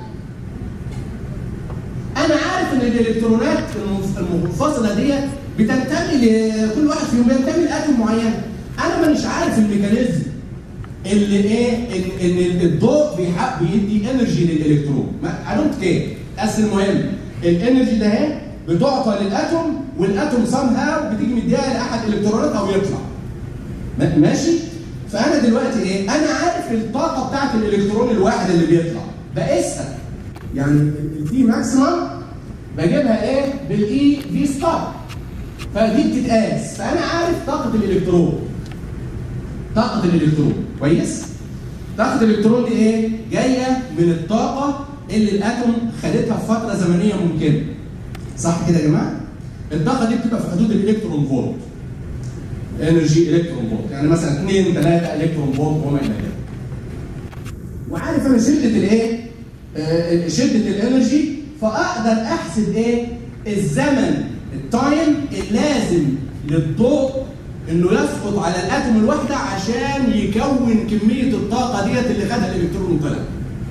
انا عارف ان الالكترونات المنفصله ديت بتنتمي لكل واحد فيهم بينتمي لاتوم معين انا مانيش عارف الميكانيزم اللي ايه ان, إن الضوء بيحق بيدي انرجي للالكترون اي دونت كير بس المهم الانرجي ده اهي بتعطى للاتوم والاتوم سام هاو بتيجي مديها لاحد الالكترونات او يطلع ماشي فانا دلوقتي ايه انا عارف الطاقه بتاعت الالكترون الواحد اللي بيطلع بقيسها يعني التي ماكسيمم بجيبها ايه بالاي في ستار فدي بتتقاس فانا عارف طاقه الالكترون طاقه الالكترون كويس طاقه الالكترون دي ايه جايه من الطاقه اللي الاتوم خدتها في فتره زمنيه ممكنه صح كده يا جماعه الطاقه دي بتبقى في حدود الالكترون فولت انرجي الكترون فولت يعني مثلا 2 3 الكترون فولت وما الى ذلك وعارف انا شده الايه آه شده الانرجي فاقدر احسب ايه الزمن التايم اللازم للضوء انه يسقط على الاتوم الواحده عشان يكون كميه الطاقه ديت اللي خدها الالكترون وطلع.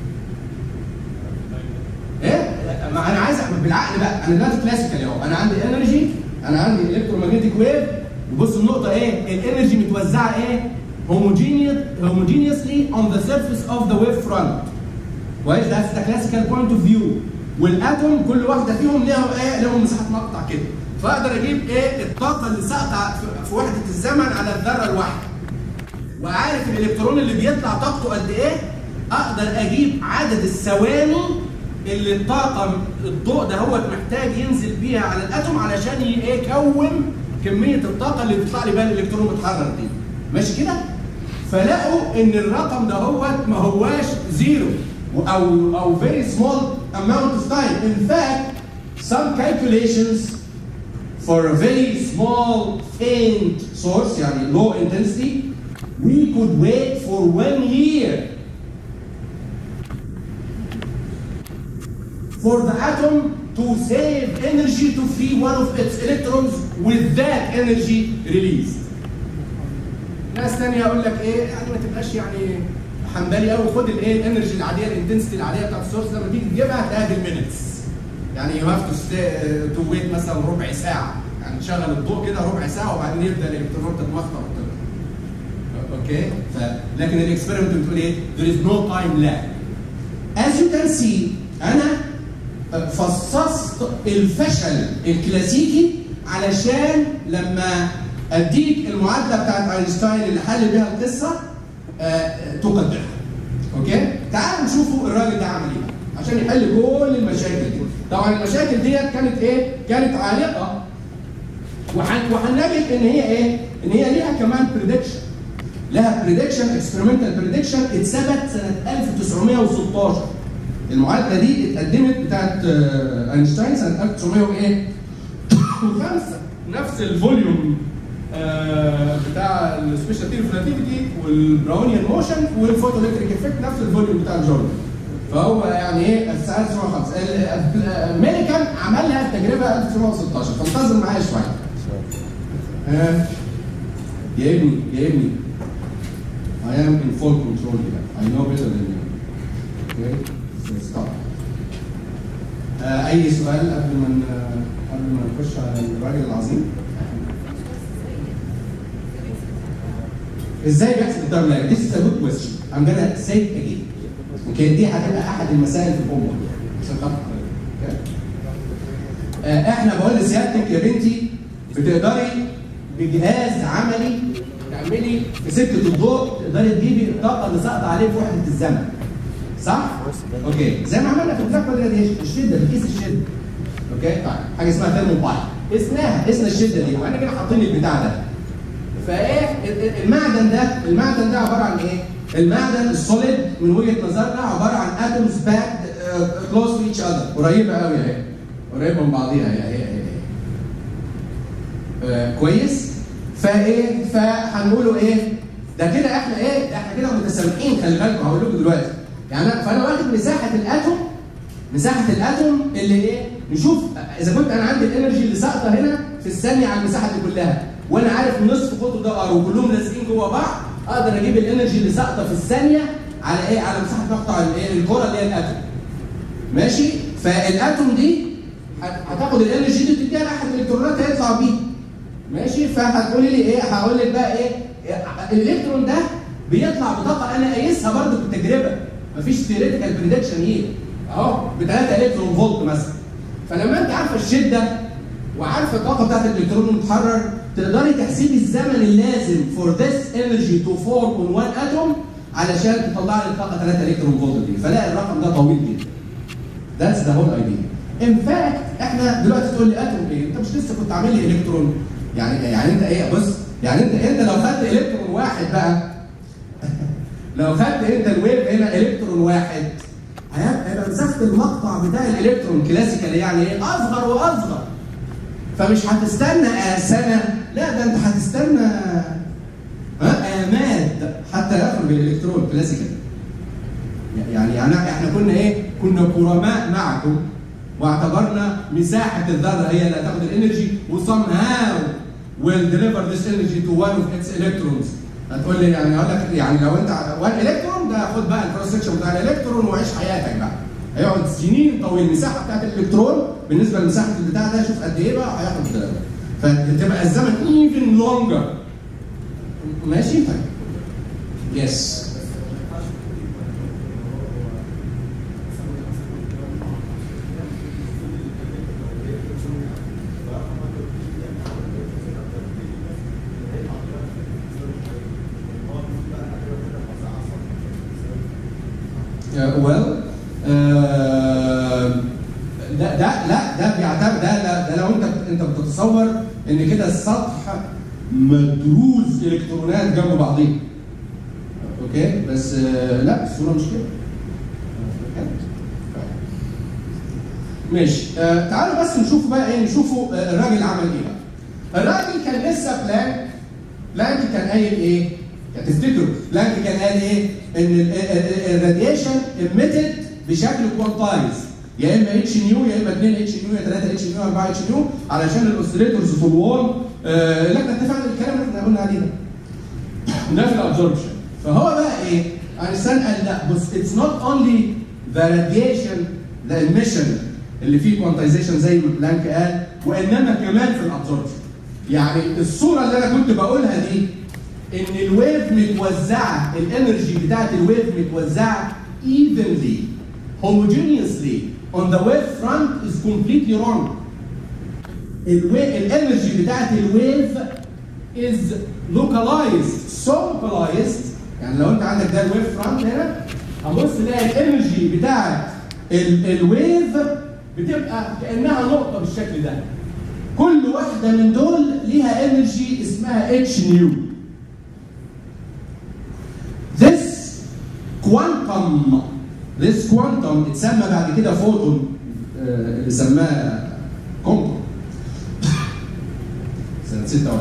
ايه؟ ما انا عايز بالعقل بقى انا دلوقتي كلاسيكال اهو انا عندي انرجي انا عندي الكترومagnetic ويف وبص النقطه ايه؟ الانرجي متوزعه ايه؟ homogeneously on the surface of the wave front. كويس ده the classical point of view. والاتوم كل واحده فيهم ليها ايه؟ لهم مساحه مقطع كده. فاقدر اجيب ايه؟ الطاقه اللي ساقطه في وحده الزمن على الذره الواحده. وعارف الالكترون اللي بيطلع طاقته قد ايه؟ اقدر اجيب عدد الثواني اللي الطاقه الضوء ده هو محتاج ينزل بيها على الاتوم علشان ايه يكون كميه الطاقه اللي بتطلع لي بيها الالكترون متحرر دي. ماشي كده؟ فلقوا ان الرقم ده هو ما هواش زيرو او او very small amount of time. In fact, some calculations for a very small faint source يعني low intensity we could wait for one year for the atom to save energy to free one of its electrons with that energy released. ناس ثانيه يقول لك ايه يعني ما تبقاش يعني حنبلي قوي خد الايه الانرجي العاديه الانتنسيتي العاديه بتاعت السورس لما تيجي تجيبها هتلاقيها بالمينتس يعني يو هاف تو ويت مثلا ربع ساعه يعني تشغل الضوء كده ربع ساعه وبعدين يبدا الالكترون تتمخطر اوكي ف لكن الاكسبيرمنت بتقول ايه؟ there is no time lag as you can see انا فصصت الفشل الكلاسيكي علشان لما اديك المعادله بتاعت اينشتاين اللي حل بيها القصه آه تقدرها. اوكي؟ تعالوا نشوفوا الراجل ده عمل ايه عشان يحل كل المشاكل دي. طبعا المشاكل ديت كانت ايه؟ كانت عالقه وهنجد ان هي ايه؟ ان هي ليها كمان بريدكشن. لها بريدكشن اكسبيرمنتال بريدكشن اتثبت سنه 1916. المعادله دي اتقدمت بتاعت اينشتاين سنه 1905 نفس الفوليوم آه بتاع السبيشال تيري ريلاتيفيتي والبراونيان موشن والفوتو الكتريك افكت نفس الفوليوم بتاع الجوردن فهو يعني ايه 1905 ميليكان عملها التجربه 1916 فانتظر معايا شويه آه يا ابني يا ابني I am in full control here. I know better than you. Okay? So stop. آه أي سؤال قبل ما قبل ما نخش على الراجل العظيم؟ ازاي بيحصل التايم لاج؟ This is a good question. I'm gonna say it again. اوكي دي هتبقى احد المسائل في الام عشان خاطر أوكي؟ آه، احنا بقول لسيادتك يا بنتي بتقدري بجهاز عملي تعملي في سكه الضوء تقدري تجيبي الطاقه اللي ساقطه عليه في وحده الزمن صح؟ اوكي زي ما عملنا في البلاك راديشن الشده بكيس الشده اوكي طيب حاجه اسمها ثيرمو بايب اسمها اسم الشده دي واحنا كده حاطين البتاع ده فايه ال- ال- المعدن ده المعدن ده عباره عن ايه؟ المعدن السوليد من وجهه نظرنا عباره عن اتومز باك كلوز تو ايتش اذر قريبه قوي اهي قريبه من بعضيها اهي اهي اهي آه، كويس فايه فهنقوله ايه ده كده احنا ايه ده احنا كده متسامحين خلي بالكم هقول لكم دلوقتي يعني أنا- فانا واخد مساحه الاتوم مساحه الاتوم اللي ايه نشوف اذا كنت انا عندي الانرجي اللي ساقطه هنا في الثانيه على المساحه دي كلها وانا عارف نصف قطر ده ار وكلهم لازقين جوه بعض اقدر اجيب الانرجي اللي ساقطه في الثانيه على ايه على مساحه مقطع الايه الكره اللي هي الاتوم ماشي فالاتوم دي هت- هتاخد الانرجي دي تديها لاحد الالكترونات هيطلع بيها ماشي فهتقولي لي ايه هقول لك بقى ايه الالكترون ده بيطلع بطاقه انا قايسها برضه في التجربه مفيش ثيوريتيكال بريدكشن هي اهو ب 3 الكترون فولت مثلا فلما انت عارفه الشده وعارفه الطاقه بتاعت الالكترون المتحرر تقدري تحسبي الزمن اللازم فور ذس انرجي تو فورم اون وان اتوم علشان تطلع لي الطاقه 3 الكترون فولت دي فلا الرقم ده طويل جدا That's the whole idea. In fact احنا دلوقتي تقول لي اتوم ايه؟ انت مش لسه كنت عامل لي الكترون يعني يعني انت ايه بص يعني انت انت لو خدت الكترون واحد بقى لو خدت انت الويف هنا الكترون واحد هيبقى هيبقى مساحه المقطع بتاع الالكترون كلاسيكال يعني ايه؟ اصغر واصغر فمش هتستنى آه سنه لا ده انت هتستنى ها اماد حتى يخرج الالكترون كلاسيكال يعني يعني احنا كنا ايه؟ كنا كرماء معكم واعتبرنا مساحه الذره هي اللي هتاخد الانرجي وsomehow will deliver this energy to one of its electrons هتقول لي يعني اقول لك يعني لو انت وان الكترون ده خد بقى الكروس سكشن بتاع الالكترون وعيش حياتك بقى هيقعد سنين طويل المساحه بتاعت الالكترون بالنسبه لمساحه البتاع ده شوف قد ايه بقى هياخد فتبقى الزمن even longer ماشي طيب يس ويل ده ده لا ده بيعتبر ده ده, ده لو انت انت بتتصور ان كده السطح مدروس الكترونات جنب بعضيها اوكي بس آه، لا الصوره مش كده أوكي؟ ماشي آه تعالوا بس نشوف بقى ايه نشوفوا آه الراجل عمل ايه بقى الراجل كان لسه بلانك بلانك كان قايل ايه تفتكروا بلانك كان قال ايه ان الراديشن ايميتد بشكل كوانتايز يا اما اتش نيو يا اما 2 اتش نيو يا 3 اتش نيو 4 اتش نيو علشان الاوسيليتورز في الوول آه لا احنا اتفقنا الكلام اللي احنا قلنا عليه ده ده في الابزوربشن فهو بقى ايه؟ اينشتاين قال لا بص اتس نوت اونلي ذا راديشن ذا emission اللي فيه كوانتايزيشن زي ما بلانك قال وانما كمان في الابزوربشن يعني الصوره اللي انا كنت بقولها دي ان الويف متوزعه الانرجي بتاعت الويف متوزعه evenly homogeneously on the wave front is completely wrong الوي... الانرجي بتاعت الويف is localized so localized يعني لو انت عندك ده الويف فرونت هنا هبص تلاقي الانرجي بتاعت ال... الويف بتبقى كانها نقطه بالشكل ده كل واحده من دول ليها انرجي اسمها اتش نيو This quantum this quantum اتسمى بعد كده فوتون آه، اللي سماه كونكور سنة 26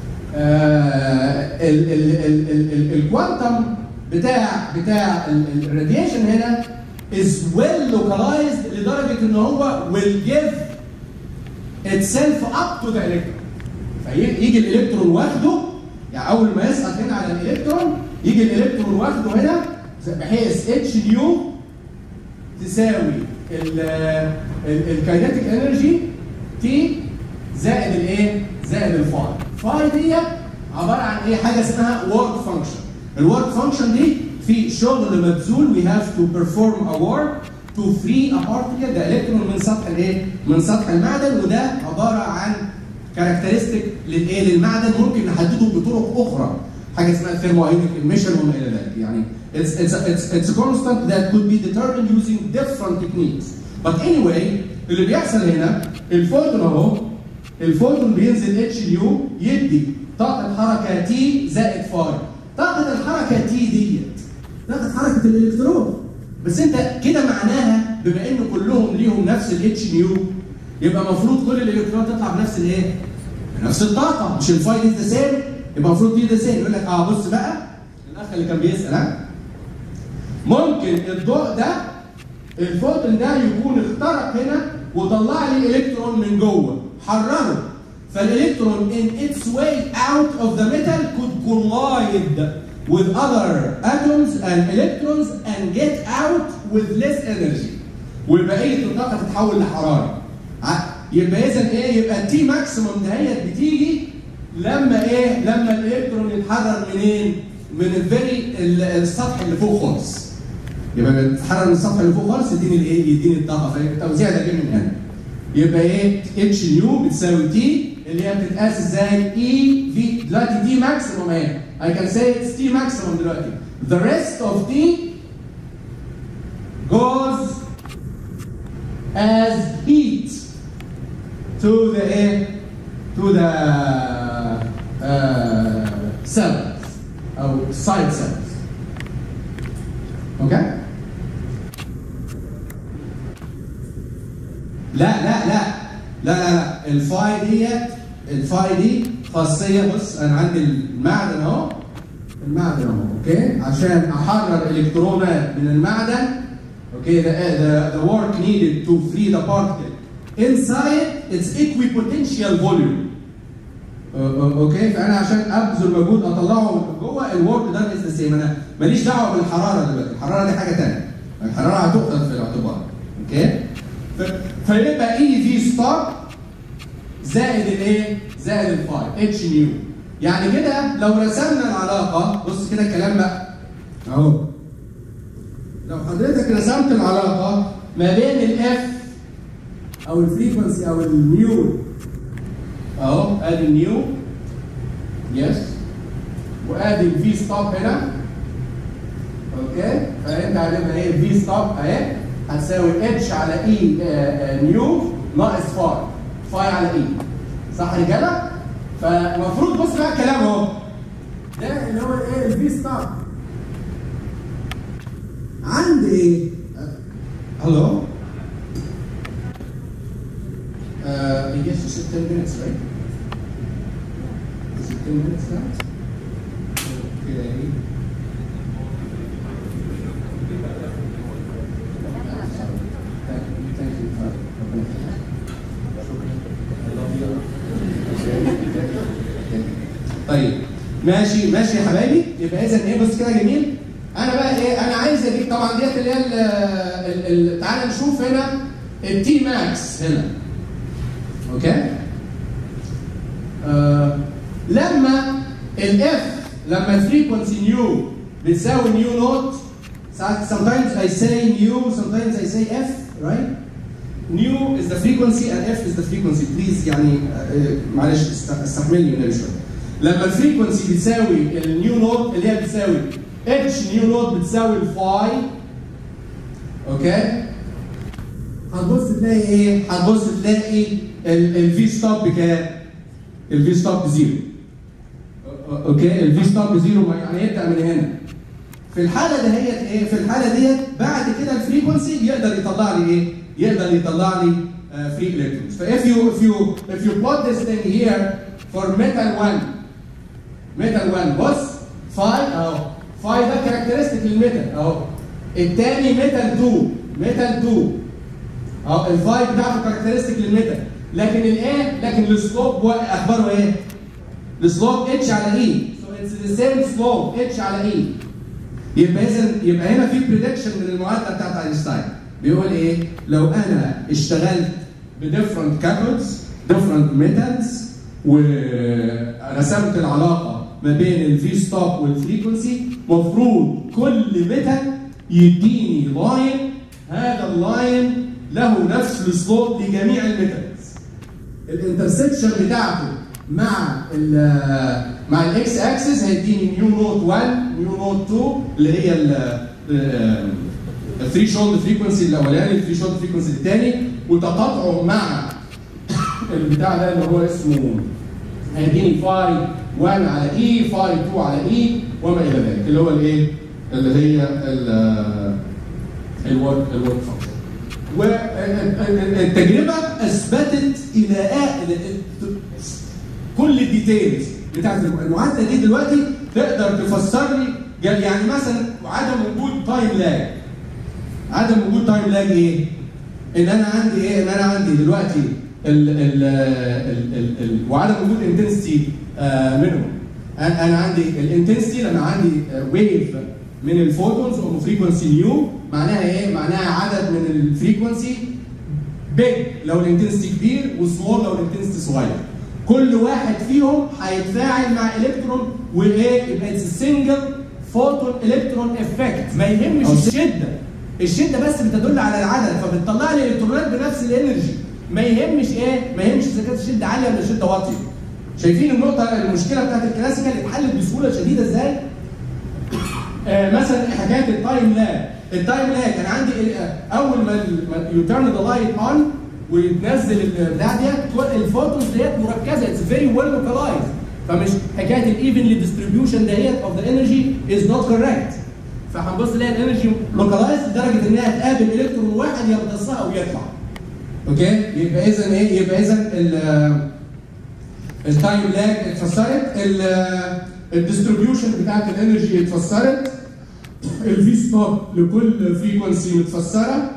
آه، ال- ال- ال- ال- ال- الكوانتم بتاع بتاع الراديشن هنا is well localized لدرجة ان هو will give itself up to the electron فيجي الالكترون واخده يعني اول ما يسقط هنا على الالكترون يجي الالكترون واخده هنا بحيث اتش نيو تساوي الكاينتيك انرجي تي زائد الايه؟ زائد الفاي. فاي دي عباره عن ايه؟ حاجه اسمها ورك فانكشن. الورك فانكشن دي في شغل مبذول we have to perform a work to free a particle ده الكترون من سطح الايه؟ من سطح المعدن وده عباره عن كاركترستيك للايه؟ للمعدن ممكن نحدده بطرق اخرى حاجه اسمها ثيرموهيدريك ايميشن وما الى ذلك يعني it's it's a, it's it's a constant that could be determined using different techniques but anyway اللي بيحصل هنا الفوتون اهو الفوتون بينزل اتش يو يدي طاقه حركه تي زائد فاي طاقه الحركه تي ديت طاقه حركه الالكترون بس انت كده معناها بما ان كلهم ليهم نفس الاتش نيو يبقى المفروض كل الالكترون تطلع بنفس الايه؟ بنفس الطاقه مش الفاي دي ذا سيم يبقى المفروض دي ذا سيم يقول لك اه بص بقى الاخ اللي كان بيسال ها ممكن الضوء ده الفوتون ده يكون اخترق هنا وطلع لي الكترون من جوه حرره فالالكترون in its way out of the metal could collide with other atoms and electrons and get out with less energy وبقيه الطاقه تتحول لحراره يبقى اذا ايه يبقى التي ماكسيموم دهيت بتيجي لما ايه لما الالكترون يتحرر منين من الفيري السطح اللي فوق خالص يبقى بيتحرر من السطح اللي فوق خالص يديني الايه يديني الطاقه فالتوزيع ده جه من هنا يبقى ايه اتش نيو بتساوي تي اللي هي بتتقاس ازاي اي في دلوقتي تي ماكسيموم اهي I can say it's T maximum دلوقتي. The rest of T goes as heat to the air, to the uh, cells or side cells. Okay? لا لا لا لا لا لا الفاي ديت الفاي دي خاصيه بص انا عندي المعدن اهو المعدن اهو اوكي عشان احرر الكترونات من المعدن اوكي the, the, the work needed to free the particle inside its equipotential volume اوكي فانا عشان ابذل مجهود اطلعه من جوه الورك ده از ذا سيم انا ماليش دعوه بالحراره دلوقتي الحراره دي حاجه ثانيه الحراره هتؤخذ في الاعتبار اوكي فيبقى اي في ستار زائد الايه؟ زائد الفاي اتش نيو يعني كده لو رسمنا العلاقه بص كده الكلام بقى اهو لو حضرتك رسمت العلاقه ما بين الاف او الفريكونسي او النيو اهو ادي النيو يس وادي الفي ستوب هنا اوكي فانت هتبقى ايه في ستوب اهي هتساوي اتش على اي نيو ناقص فاي فاي على اي صح يا رجاله؟ فالمفروض بص بقى الكلام اهو ده اللي هو ايه الفي ستوب عند ايه؟ هلو Uh, I guess you said 10 minutes, right? Is it 10 minutes now? Okay. Thank you, thank you. I love you. طيب ماشي ماشي يا حبايبي يبقى اذا ايه بص كده جميل انا بقى ايه انا عايز اديك طبعا ديت اللي هي ال- ال- تعالى نشوف هنا التي ماكس هنا اوكي آه لما الاف لما الفريكونسي نيو بتساوي نيو نوت ساعات sometimes I say new sometimes I say f right new is the frequency and f is the frequency please يعني آه، معلش است- استحملني من شويه لما الفريكونسي بتساوي النيو نوت اللي هي بتساوي اتش نيو نوت بتساوي الفاي اوكي هتبص تلاقي ايه؟ هتبص تلاقي الفي ستوب بكام؟ الفي ستوب بزيرو. أو- اوكي؟ الفي ستوب بزيرو يعني يبدا من هنا. في الحاله دهيت ايه؟ في الحاله ديت بعد كده الفريكونسي يقدر يطلع لي ايه؟ يقدر يطلع لي فري الكترونز. فاف يو if you if you put this thing here for metal 1 metal 1 بص فاي اهو فاي ده كاركترستيك للميتال اهو الثاني ميتال 2 ميتال 2 اه الفاي بتاعته كاركترستيك للميتال لكن الايه لكن السلوب هو اخباره ايه؟ السلوب اتش على اي سو اتس ذا سيم سلوب اتش على اي يبقى اذا يبقى هنا في بريدكشن من المعادله بتاعت اينشتاين بيقول ايه؟ لو انا اشتغلت بديفرنت كابلز ديفرنت ميتالز ورسمت العلاقه ما بين الفي ستوب والفريكونسي مفروض كل ميتال يديني لاين هذا اللاين له نفس السلوب لجميع الميتالز الانترسكشن بتاعته مع ال مع الاكس اكسس هيديني نيو نوت 1 نيو نوت 2 اللي هي الثري شولد فريكونسي الاولاني الثري شولد فريكونسي الثاني وتقاطعه مع البتاع ده اللي هو اسمه هيديني فاي 1 على اي فاي 2 على اي وما الى ذلك اللي هو الايه اللي هي الورك الورك فانكشن والتجربه اثبتت الى كل الديتيلز بتاعت المعادله دي دلوقتي تقدر تفسر لي يعني مثلا عدم وجود تايم لاج عدم وجود تايم لاج ايه؟ ان انا عندي ايه؟ ان انا عندي دلوقتي ال ال ال ال ال وعدم وجود انتنستي منهم انا عندي الانتنستي لما عندي ويف من الفوتونز او فريكونسي نيو معناها ايه؟ معناها عدد من الفريكونسي بيج لو الانتنستي كبير وسمول لو الانتنستي صغير كل واحد فيهم هيتفاعل مع الكترون وايه؟ يبقى اتس سنجل فوتون الكترون افكت ما يهمش الشده الشده بس بتدل على العدد فبتطلع لي الكترونات بنفس الانرجي ما يهمش ايه؟ ما يهمش اذا كانت الشده عاليه ولا الشده واطيه. شايفين النقطه المشكله بتاعت الكلاسيكال اتحلت بسهوله شديده ازاي؟ آه مثلا حكايه التايم لاج، التايم لاج انا عندي اول ما يو تيرن ذا لايت اون ويتنزل البتاع ديت الفوتونز ديت مركزه اتس فيري ويل لوكالايزد فمش حكايه الايفنلي ديستريبيوشن ديت اوف ذا انرجي از نوت كوريكت فهنبص نلاقي الانرجي لوكالايزد لدرجه انها تقابل الكترون واحد يمتصها او يطلع. اوكي يبقى اذا ايه يبقى اذا التايم لاج اتفسرت الديستريبيوشن بتاعت الانرجي اتفسرت الفي ستوب لكل فريكونسي متفسره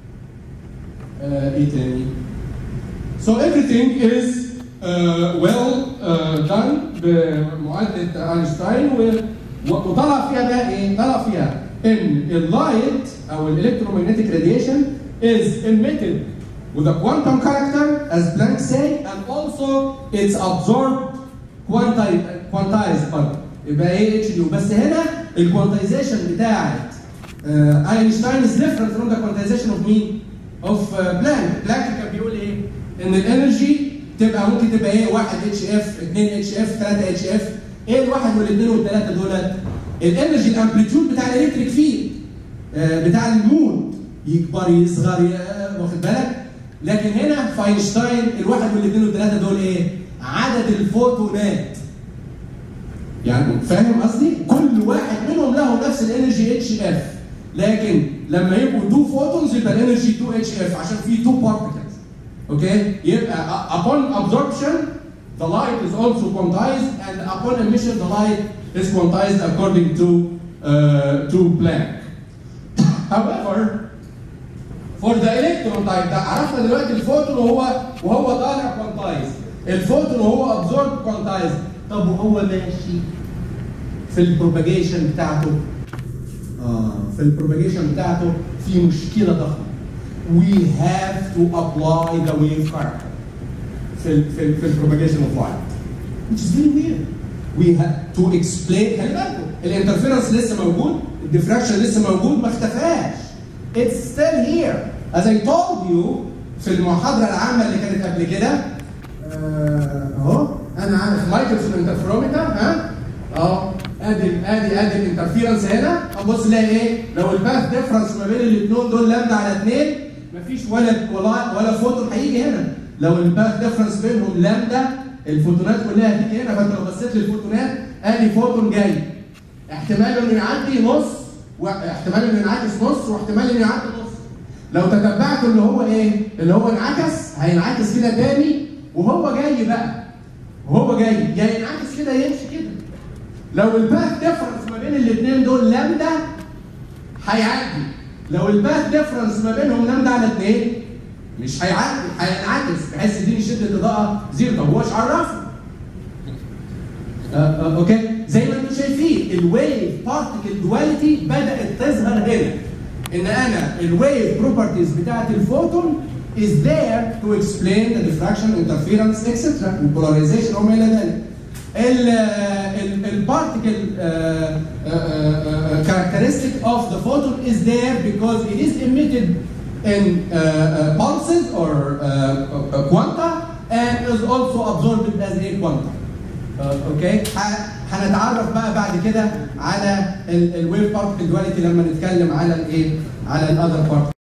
ايه تاني so everything is uh, well uh, done بمعادله اينشتاين وطلع فيها بقى ايه؟ طلع فيها ان اللايت او الالكترومagnetic radiation is emitted with a quantum character, as Planck say, and also it's absorbed quantized, quantized part. يبقى ايه اتش يو بس هنا الكوانتايزيشن بتاعت اينشتاين is different from the quantization of مين؟ of بلانك، بلانك كان بيقول ايه؟ ان الانرجي تبقى ممكن تبقى ايه 1 اتش اف 2 اتش اف 3 اتش اف ايه الواحد والاثنين والثلاثه دولت؟ الانرجي الامبليتيود بتاع الالكتريك فيلد بتاع المود يكبر يصغر واخد بالك؟ لكن هنا في اينشتاين الواحد والاثنين والثلاثه دول ايه؟ عدد الفوتونات. يعني فاهم قصدي؟ كل واحد منهم له نفس الانرجي اتش اف. لكن لما يبقوا 2 فوتونز يبقى الانرجي 2 اتش اف عشان في 2 بارتكلز. اوكي؟ يبقى upon absorption the light is also quantized and upon emission the light is quantized according to uh, to Planck. However, فور ذا الكترون تايب ده عرفنا دلوقتي الفوتون وهو وهو طالع كوانتايز الفوتون وهو ابزورب كوانتايز طب وهو ماشي في البروباجيشن بتاعته اه في البروباجيشن بتاعته في مشكله ضخمه we have to apply the wave character في ال في ال في البروباجيشن اوف light which is very weird we have to explain خلي بالكم الانترفيرنس لسه موجود الديفراكشن لسه موجود ما اختفاش It's still here. As I told you في المحاضرة العامة اللي كانت قبل كده اهو انا عارف مايكروسون انترفيرومتر ها اهو ادي ادي ادي الانترفيرنس هنا ابص الاقي ايه لو الباث ديفرنس ما بين الاثنين دول لامدا على اثنين مفيش ولا ولا ولا فوتون هيجي هنا لو الباث ديفرنس بينهم لامدا الفوتونات كلها هتيجي هنا فانت لو بصيت للفوتونات ادي فوتون جاي احتمال انه يعدي نص واحتمال انه ينعكس نص واحتمال انه يعدي نص لو تتبعت اللي هو ايه اللي هو انعكس هينعكس كده تاني وهو جاي بقى وهو جاي يا ينعكس كده يمشي كده لو الباث ديفرنس ما بين الاثنين دول لامدا هيعدي لو الباث ديفرنس ما بينهم لامدا على اثنين مش هيعدي هينعكس بحيث يديني شده اضاءه زيرو طب هو ايش عرفه؟ آه آه اوكي زي ما انتم شايفين الويف بارتكل دواليتي بدات تظهر هنا ان انا الويف بروبرتيز بتاعت الفوتون is there to explain the diffraction interference etc والبولاريزيشن وما الى ذلك البارتيكل characteristic of the photon is there because it is emitted in uh, uh, pulses or uh, uh, quanta and is also absorbed as a quanta. اوكي هنتعرف بقى بعد كده على الويف بارتيكل دواليتي لما نتكلم على الايه على الاذر بارتيكل